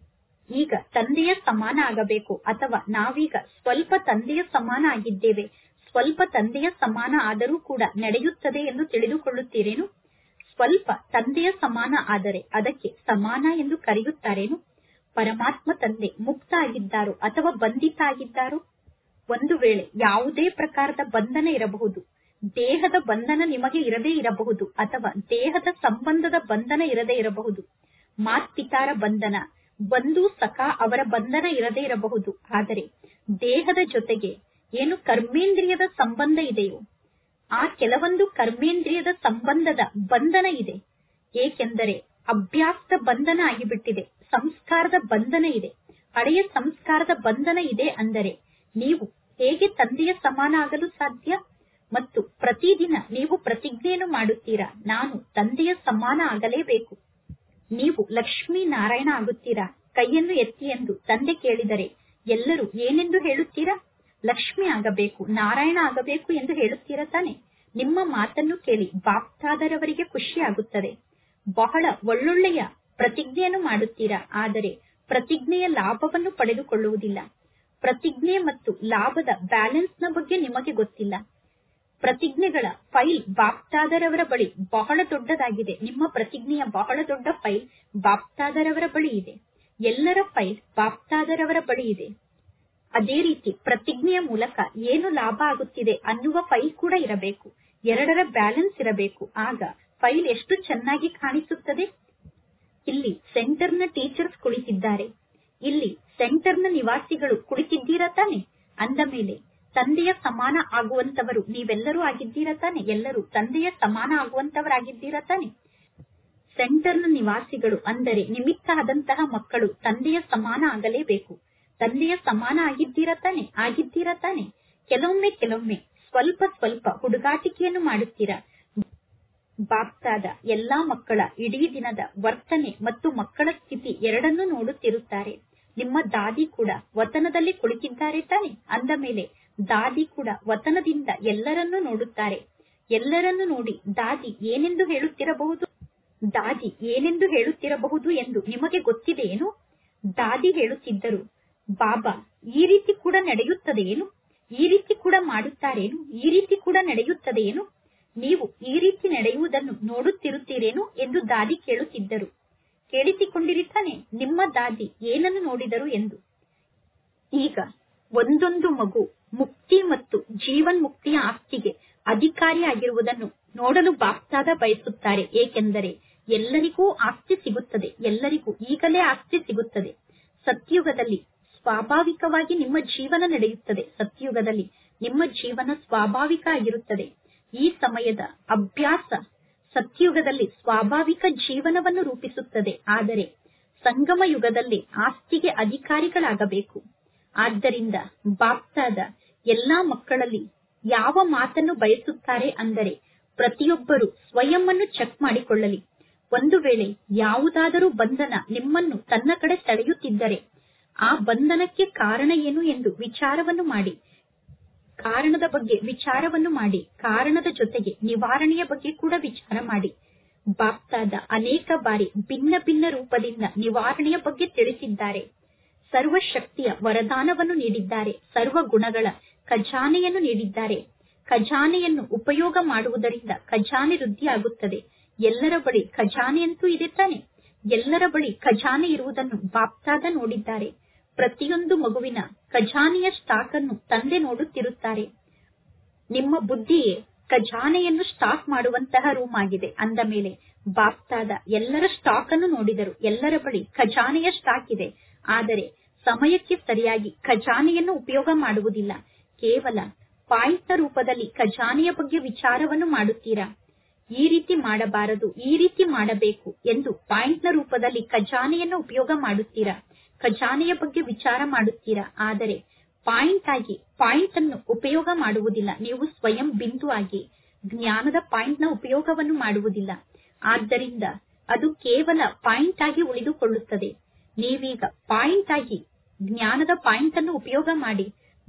ಈಗ ತಂದೆಯ ಸಮಾನ ಆಗಬೇಕು ಅಥವಾ ನಾವೀಗ ಸ್ವಲ್ಪ ತಂದೆಯ ಸಮಾನ ಆಗಿದ್ದೇವೆ ಸ್ವಲ್ಪ ತಂದೆಯ ಸಮಾನ ಆದರೂ ಕೂಡ ನಡೆಯುತ್ತದೆ ಎಂದು ತಿಳಿದುಕೊಳ್ಳುತ್ತೀರೇನು ಸ್ವಲ್ಪ ತಂದೆಯ ಸಮಾನ ಆದರೆ ಅದಕ್ಕೆ ಸಮಾನ ಎಂದು ಕರೆಯುತ್ತಾರೇನು ಪರಮಾತ್ಮ ತಂದೆ ಮುಕ್ತ ಆಗಿದ್ದಾರೋ ಅಥವಾ ಬಂಧಿತ ಆಗಿದ್ದಾರೋ ಒಂದು ವೇಳೆ ಯಾವುದೇ ಪ್ರಕಾರದ ಬಂಧನ ಇರಬಹುದು ದೇಹದ ಬಂಧನ ನಿಮಗೆ ಇರದೇ ಇರಬಹುದು ಅಥವಾ ದೇಹದ ಸಂಬಂಧದ ಬಂಧನ ಇರದೇ ಇರಬಹುದು ಮಾತ್ಪಿತಾರ ಬಂಧನ ಬಂಧು ಸಖ ಅವರ ಬಂಧನ ಇರದೇ ಇರಬಹುದು ಆದರೆ ದೇಹದ ಜೊತೆಗೆ ಏನು ಕರ್ಮೇಂದ್ರಿಯದ ಸಂಬಂಧ ಇದೆಯೋ ಆ ಕೆಲವೊಂದು ಕರ್ಮೇಂದ್ರಿಯದ ಸಂಬಂಧದ ಬಂಧನ ಇದೆ ಏಕೆಂದರೆ ಅಭ್ಯಾಸದ ಬಂಧನ ಆಗಿಬಿಟ್ಟಿದೆ ಸಂಸ್ಕಾರದ ಬಂಧನ ಇದೆ ಹಳೆಯ ಸಂಸ್ಕಾರದ ಬಂಧನ ಇದೆ ಅಂದರೆ ನೀವು ಹೇಗೆ ತಂದೆಯ ಸಮಾನ ಆಗಲು ಸಾಧ್ಯ ಮತ್ತು ಪ್ರತಿದಿನ ನೀವು ಪ್ರತಿಜ್ಞೆಯನ್ನು ಮಾಡುತ್ತೀರಾ ನಾನು ತಂದೆಯ ಸಮಾನ ಆಗಲೇಬೇಕು ನೀವು ಲಕ್ಷ್ಮೀ ನಾರಾಯಣ ಆಗುತ್ತೀರಾ ಕೈಯನ್ನು ಎತ್ತಿ ಎಂದು ತಂದೆ ಕೇಳಿದರೆ ಎಲ್ಲರೂ ಏನೆಂದು ಹೇಳುತ್ತೀರಾ ಲಕ್ಷ್ಮಿ ಆಗಬೇಕು ನಾರಾಯಣ ಆಗಬೇಕು ಎಂದು ಹೇಳುತ್ತೀರಾ ತಾನೆ ನಿಮ್ಮ ಮಾತನ್ನು ಕೇಳಿ ಬಾಪ್ತಾದರವರಿಗೆ ಖುಷಿ ಆಗುತ್ತದೆ ಬಹಳ ಒಳ್ಳೊಳ್ಳೆಯ ಪ್ರತಿಜ್ಞೆಯನ್ನು ಮಾಡುತ್ತೀರಾ ಆದರೆ ಪ್ರತಿಜ್ಞೆಯ ಲಾಭವನ್ನು ಪಡೆದುಕೊಳ್ಳುವುದಿಲ್ಲ ಪ್ರತಿಜ್ಞೆ ಮತ್ತು ಲಾಭದ ಬ್ಯಾಲೆನ್ಸ್ನ ಬಗ್ಗೆ ನಿಮಗೆ ಗೊತ್ತಿಲ್ಲ ಪ್ರತಿಜ್ಞೆಗಳ ಫೈಲ್ ಬಾಪ್ತಾದರವರ ಬಳಿ ಬಹಳ ದೊಡ್ಡದಾಗಿದೆ ನಿಮ್ಮ ಪ್ರತಿಜ್ಞೆಯ ಬಹಳ ದೊಡ್ಡ ಫೈಲ್ ಬಾಪ್ತಾದರವರ ಬಳಿ ಇದೆ ಎಲ್ಲರ ಫೈಲ್ ಬಾಪ್ತಾದರವರ ಬಳಿ ಇದೆ ಅದೇ ರೀತಿ ಪ್ರತಿಜ್ಞೆಯ ಮೂಲಕ ಏನು ಲಾಭ ಆಗುತ್ತಿದೆ ಅನ್ನುವ ಫೈಲ್ ಕೂಡ ಇರಬೇಕು ಎರಡರ ಬ್ಯಾಲೆನ್ಸ್ ಇರಬೇಕು ಆಗ ಫೈಲ್ ಎಷ್ಟು ಚೆನ್ನಾಗಿ ಕಾಣಿಸುತ್ತದೆ ಇಲ್ಲಿ ಸೆಂಟರ್ನ ಟೀಚರ್ಸ್ ಕುಳಿತಿದ್ದಾರೆ ಇಲ್ಲಿ ಸೆಂಟರ್ನ ನಿವಾಸಿಗಳು ಕುಳಿತಿದ್ದೀರಾ ತಾನೆ ಅಂದ ಮೇಲೆ ತಂದೆಯ ಸಮಾನ ಆಗುವಂತವರು ನೀವೆಲ್ಲರೂ ಆಗಿದ್ದೀರಾ ತಾನೆ ಎಲ್ಲರೂ ತಂದೆಯ ಸಮಾನ ಆಗುವಂತವರಾಗಿದ್ದೀರಾ ತಾನೆ ಸೆಂಟರ್ನ ನಿವಾಸಿಗಳು ಅಂದರೆ ನಿಮಿತ್ತ ಆದಂತಹ ಮಕ್ಕಳು ತಂದೆಯ ಸಮಾನ ಆಗಲೇಬೇಕು ತಂದೆಯ ಸಮಾನ ಆಗಿದ್ದೀರಾ ತಾನೆ ಆಗಿದ್ದೀರಾ ತಾನೆ ಕೆಲವೊಮ್ಮೆ ಕೆಲವೊಮ್ಮೆ ಸ್ವಲ್ಪ ಸ್ವಲ್ಪ ಹುಡುಗಾಟಿಕೆಯನ್ನು ಮಾಡುತ್ತೀರಾ ಬಾಪ್ತಾದ ಎಲ್ಲಾ ಮಕ್ಕಳ ಇಡೀ ದಿನದ ವರ್ತನೆ ಮತ್ತು ಮಕ್ಕಳ ಸ್ಥಿತಿ ಎರಡನ್ನೂ ನೋಡುತ್ತಿರುತ್ತಾರೆ ನಿಮ್ಮ ದಾದಿ ಕೂಡ ವತನದಲ್ಲಿ ಕುಳಿತಿದ್ದಾರೆ ತಾನೆ ಅಂದ ಮೇಲೆ ದಾದಿ ಕೂಡ ವತನದಿಂದ ಎಲ್ಲರನ್ನೂ ನೋಡುತ್ತಾರೆ ಎಲ್ಲರನ್ನೂ ನೋಡಿ ದಾದಿ ಏನೆಂದು ಹೇಳುತ್ತಿರಬಹುದು ದಾದಿ ಏನೆಂದು ಹೇಳುತ್ತಿರಬಹುದು ಎಂದು ನಿಮಗೆ ಗೊತ್ತಿದೆಯೇನು ದಾದಿ ಹೇಳುತ್ತಿದ್ದರು ಬಾಬಾ ಈ ರೀತಿ ಕೂಡ ನಡೆಯುತ್ತದೆಯೇನು ಈ ರೀತಿ ಕೂಡ ಮಾಡುತ್ತಾರೇನು ಈ ರೀತಿ ಕೂಡ ನಡೆಯುತ್ತದೆಯೇನು ನೀವು ಈ ರೀತಿ ನಡೆಯುವುದನ್ನು ನೋಡುತ್ತಿರುತ್ತೀರೇನು ಎಂದು ದಾದಿ ಕೇಳುತ್ತಿದ್ದರು ಕೇಳಿಸಿಕೊಂಡಿರಿ ತಾನೆ ನಿಮ್ಮ ದಾದಿ ಏನನ್ನು ನೋಡಿದರು ಎಂದು ಈಗ ಒಂದೊಂದು ಮಗು ಮುಕ್ತಿ ಮತ್ತು ಜೀವನ್ ಮುಕ್ತಿಯ ಆಸ್ತಿಗೆ ಅಧಿಕಾರಿಯಾಗಿರುವುದನ್ನು ನೋಡಲು ಬಾಪ್ತಾದ ಬಯಸುತ್ತಾರೆ ಏಕೆಂದರೆ ಎಲ್ಲರಿಗೂ ಆಸ್ತಿ ಸಿಗುತ್ತದೆ ಎಲ್ಲರಿಗೂ ಈಗಲೇ ಆಸ್ತಿ ಸಿಗುತ್ತದೆ ಸತ್ಯುಗದಲ್ಲಿ ಸ್ವಾಭಾವಿಕವಾಗಿ ನಿಮ್ಮ ಜೀವನ ನಡೆಯುತ್ತದೆ ಸತ್ಯುಗದಲ್ಲಿ ನಿಮ್ಮ ಜೀವನ ಸ್ವಾಭಾವಿಕ ಆಗಿರುತ್ತದೆ ಈ ಸಮಯದ ಅಭ್ಯಾಸ ಸತ್ಯುಗದಲ್ಲಿ ಸ್ವಾಭಾವಿಕ ಜೀವನವನ್ನು ರೂಪಿಸುತ್ತದೆ ಆದರೆ ಸಂಗಮ ಯುಗದಲ್ಲಿ ಆಸ್ತಿಗೆ ಅಧಿಕಾರಿಗಳಾಗಬೇಕು ಆದ್ದರಿಂದ ಬಾಪ್ತಾದ ಎಲ್ಲಾ ಮಕ್ಕಳಲ್ಲಿ ಯಾವ ಮಾತನ್ನು ಬಯಸುತ್ತಾರೆ ಅಂದರೆ ಪ್ರತಿಯೊಬ್ಬರು ಸ್ವಯಂ ಅನ್ನು ಚೆಕ್ ಮಾಡಿಕೊಳ್ಳಲಿ ಒಂದು ವೇಳೆ ಯಾವುದಾದರೂ ಬಂಧನ ನಿಮ್ಮನ್ನು ತನ್ನ ಕಡೆ ಸೆಳೆಯುತ್ತಿದ್ದರೆ ಆ ಬಂಧನಕ್ಕೆ ಕಾರಣ ಏನು ಎಂದು ವಿಚಾರವನ್ನು ಮಾಡಿ ಕಾರಣದ ಬಗ್ಗೆ ವಿಚಾರವನ್ನು ಮಾಡಿ ಕಾರಣದ ಜೊತೆಗೆ ನಿವಾರಣೆಯ ಬಗ್ಗೆ ಕೂಡ ವಿಚಾರ ಮಾಡಿ ಬಾಪ್ತಾದ ಅನೇಕ ಬಾರಿ ಭಿನ್ನ ಭಿನ್ನ ರೂಪದಿಂದ ನಿವಾರಣೆಯ ಬಗ್ಗೆ ತಿಳಿಸಿದ್ದಾರೆ ಸರ್ವ ಶಕ್ತಿಯ ವರದಾನವನ್ನು ನೀಡಿದ್ದಾರೆ ಸರ್ವ ಗುಣಗಳ ಖಜಾನೆಯನ್ನು ನೀಡಿದ್ದಾರೆ ಖಜಾನೆಯನ್ನು ಉಪಯೋಗ ಮಾಡುವುದರಿಂದ ಖಜಾನೆ ವೃದ್ಧಿಯಾಗುತ್ತದೆ ಎಲ್ಲರ ಬಳಿ ಖಜಾನೆಯಂತೂ ಇದೆ ತಾನೆ ಎಲ್ಲರ ಬಳಿ ಖಜಾನೆ ಇರುವುದನ್ನು ಬಾಪ್ತಾದ ನೋಡಿದ್ದಾರೆ ಪ್ರತಿಯೊಂದು ಮಗುವಿನ ಖಜಾನೆಯ ಸ್ಟಾಕ್ ಅನ್ನು ತಂದೆ ನೋಡುತ್ತಿರುತ್ತಾರೆ ನಿಮ್ಮ ಬುದ್ಧಿಯೇ ಖಜಾನೆಯನ್ನು ಸ್ಟಾಕ್ ಮಾಡುವಂತಹ ರೂಮ್ ಆಗಿದೆ ಅಂದ ಮೇಲೆ ಬಾಪ್ತಾದ ಎಲ್ಲರ ಸ್ಟಾಕ್ ಅನ್ನು ನೋಡಿದರು ಎಲ್ಲರ ಬಳಿ ಖಜಾನೆಯ ಸ್ಟಾಕ್ ಇದೆ ಆದರೆ ಸಮಯಕ್ಕೆ ಸರಿಯಾಗಿ ಖಜಾನೆಯನ್ನು ಉಪಯೋಗ ಮಾಡುವುದಿಲ್ಲ ಕೇವಲ ಪಾಯಿಂಟ್ನ ರೂಪದಲ್ಲಿ ಖಜಾನೆಯ ಬಗ್ಗೆ ವಿಚಾರವನ್ನು ಮಾಡುತ್ತೀರಾ ಈ ರೀತಿ ಮಾಡಬಾರದು ಈ ರೀತಿ ಮಾಡಬೇಕು ಎಂದು ಪಾಯಿಂಟ್ನ ರೂಪದಲ್ಲಿ ಖಜಾನೆಯನ್ನು ಉಪಯೋಗ ಮಾಡುತ್ತೀರಾ ಖಜಾನೆಯ ಬಗ್ಗೆ ವಿಚಾರ ಮಾಡುತ್ತೀರಾ ಆದರೆ ಪಾಯಿಂಟ್ ಆಗಿ ಪಾಯಿಂಟ್ ಅನ್ನು ಉಪಯೋಗ ಮಾಡುವುದಿಲ್ಲ ನೀವು ಸ್ವಯಂ ಬಿಂದು ಆಗಿ ಜ್ಞಾನದ ಪಾಯಿಂಟ್ನ ಉಪಯೋಗವನ್ನು ಮಾಡುವುದಿಲ್ಲ ಆದ್ದರಿಂದ ಅದು ಕೇವಲ ಪಾಯಿಂಟ್ ಆಗಿ ಉಳಿದುಕೊಳ್ಳುತ್ತದೆ ನೀವೀಗ ಪಾಯಿಂಟ್ ಆಗಿ ಜ್ಞಾನದ ಪಾಯಿಂಟ್ ಅನ್ನು ಉಪಯೋಗ ಮಾಡಿ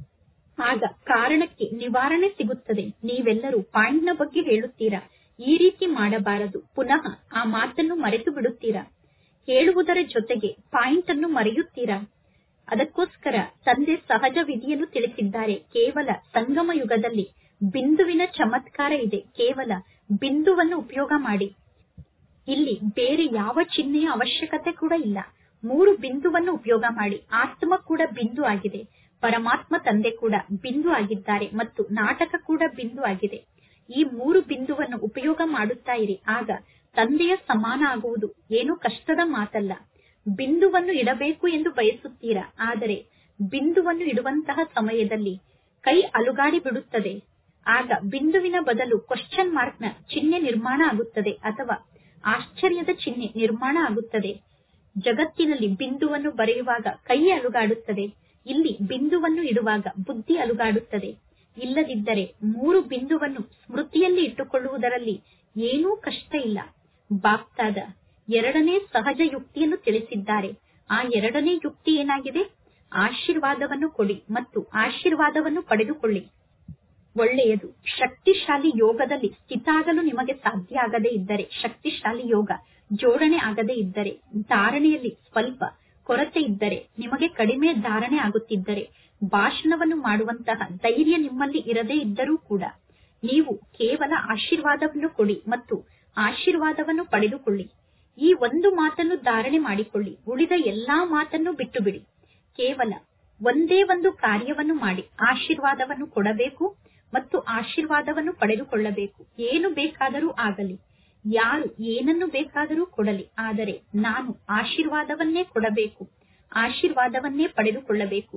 ಆಗ ಕಾರಣಕ್ಕೆ ನಿವಾರಣೆ ಸಿಗುತ್ತದೆ ನೀವೆಲ್ಲರೂ ಪಾಯಿಂಟ್ನ ಬಗ್ಗೆ ಹೇಳುತ್ತೀರಾ ಈ ರೀತಿ ಮಾಡಬಾರದು ಪುನಃ ಆ ಮಾತನ್ನು ಮರೆತು ಬಿಡುತ್ತೀರಾ ಹೇಳುವುದರ ಜೊತೆಗೆ ಪಾಯಿಂಟ್ ಅನ್ನು ಮರೆಯುತ್ತೀರಾ ಅದಕ್ಕೋಸ್ಕರ ತಂದೆ ಸಹಜ ವಿಧಿಯನ್ನು ತಿಳಿಸಿದ್ದಾರೆ ಕೇವಲ ಸಂಗಮ ಯುಗದಲ್ಲಿ ಬಿಂದುವಿನ ಚಮತ್ಕಾರ ಇದೆ ಕೇವಲ ಬಿಂದುವನ್ನು ಉಪಯೋಗ ಮಾಡಿ ಇಲ್ಲಿ ಬೇರೆ ಯಾವ ಚಿಹ್ನೆಯ ಅವಶ್ಯಕತೆ ಕೂಡ ಇಲ್ಲ ಮೂರು ಬಿಂದುವನ್ನು ಉಪಯೋಗ ಮಾಡಿ ಆತ್ಮ ಕೂಡ ಬಿಂದು ಆಗಿದೆ ಪರಮಾತ್ಮ ತಂದೆ ಕೂಡ ಬಿಂದು ಆಗಿದ್ದಾರೆ ಮತ್ತು ನಾಟಕ ಕೂಡ ಬಿಂದು ಆಗಿದೆ ಈ ಮೂರು ಬಿಂದುವನ್ನು ಉಪಯೋಗ ಮಾಡುತ್ತಾ ಇರಿ ಆಗ ತಂದೆಯ ಸಮಾನ ಆಗುವುದು ಏನು ಕಷ್ಟದ ಮಾತಲ್ಲ ಬಿಂದುವನ್ನು ಇಡಬೇಕು ಎಂದು ಬಯಸುತ್ತೀರಾ ಆದರೆ ಬಿಂದುವನ್ನು ಇಡುವಂತಹ ಸಮಯದಲ್ಲಿ ಕೈ ಅಲುಗಾಡಿ ಬಿಡುತ್ತದೆ ಆಗ ಬಿಂದುವಿನ ಬದಲು ಕ್ವಶನ್ ಮಾರ್ಕ್ನ ಚಿಹ್ನೆ ನಿರ್ಮಾಣ ಆಗುತ್ತದೆ ಅಥವಾ ಆಶ್ಚರ್ಯದ ಚಿಹ್ನೆ ನಿರ್ಮಾಣ ಆಗುತ್ತದೆ ಜಗತ್ತಿನಲ್ಲಿ ಬಿಂದುವನ್ನು ಬರೆಯುವಾಗ ಕೈ ಅಲುಗಾಡುತ್ತದೆ ಇಲ್ಲಿ ಬಿಂದುವನ್ನು ಇಡುವಾಗ ಬುದ್ಧಿ ಅಲುಗಾಡುತ್ತದೆ ಇಲ್ಲದಿದ್ದರೆ ಮೂರು ಬಿಂದುವನ್ನು ಸ್ಮೃತಿಯಲ್ಲಿ ಇಟ್ಟುಕೊಳ್ಳುವುದರಲ್ಲಿ ಏನೂ ಕಷ್ಟ ಇಲ್ಲ ಬಾಪ್ತಾದ ಎರಡನೇ ಸಹಜ ಯುಕ್ತಿಯನ್ನು ತಿಳಿಸಿದ್ದಾರೆ ಆ ಎರಡನೇ ಯುಕ್ತಿ ಏನಾಗಿದೆ ಆಶೀರ್ವಾದವನ್ನು ಕೊಡಿ ಮತ್ತು ಆಶೀರ್ವಾದವನ್ನು ಪಡೆದುಕೊಳ್ಳಿ ಒಳ್ಳೆಯದು ಶಕ್ತಿಶಾಲಿ ಯೋಗದಲ್ಲಿ ಸ್ಥಿತಾಗಲು ನಿಮಗೆ ಸಾಧ್ಯ ಆಗದೇ ಇದ್ದರೆ ಶಕ್ತಿಶಾಲಿ ಯೋಗ ಜೋಡಣೆ ಆಗದೇ ಇದ್ದರೆ ಧಾರಣೆಯಲ್ಲಿ ಸ್ವಲ್ಪ ಕೊರತೆ ಇದ್ದರೆ ನಿಮಗೆ ಕಡಿಮೆ ಧಾರಣೆ ಆಗುತ್ತಿದ್ದರೆ ಭಾಷಣವನ್ನು ಮಾಡುವಂತಹ ಧೈರ್ಯ ನಿಮ್ಮಲ್ಲಿ ಇರದೇ ಇದ್ದರೂ ಕೂಡ ನೀವು ಕೇವಲ ಆಶೀರ್ವಾದವನ್ನು ಕೊಡಿ ಮತ್ತು ಆಶೀರ್ವಾದವನ್ನು ಪಡೆದುಕೊಳ್ಳಿ ಈ ಒಂದು ಮಾತನ್ನು ಧಾರಣೆ ಮಾಡಿಕೊಳ್ಳಿ ಉಳಿದ ಎಲ್ಲಾ ಮಾತನ್ನು ಬಿಟ್ಟು ಬಿಡಿ ಕೇವಲ ಒಂದೇ ಒಂದು ಕಾರ್ಯವನ್ನು ಮಾಡಿ ಆಶೀರ್ವಾದವನ್ನು ಕೊಡಬೇಕು ಮತ್ತು ಆಶೀರ್ವಾದವನ್ನು ಪಡೆದುಕೊಳ್ಳಬೇಕು ಏನು ಬೇಕಾದರೂ ಆಗಲಿ ಯಾರು ಏನನ್ನು ಬೇಕಾದರೂ ಕೊಡಲಿ ಆದರೆ ನಾನು ಆಶೀರ್ವಾದವನ್ನೇ ಕೊಡಬೇಕು ಆಶೀರ್ವಾದವನ್ನೇ ಪಡೆದುಕೊಳ್ಳಬೇಕು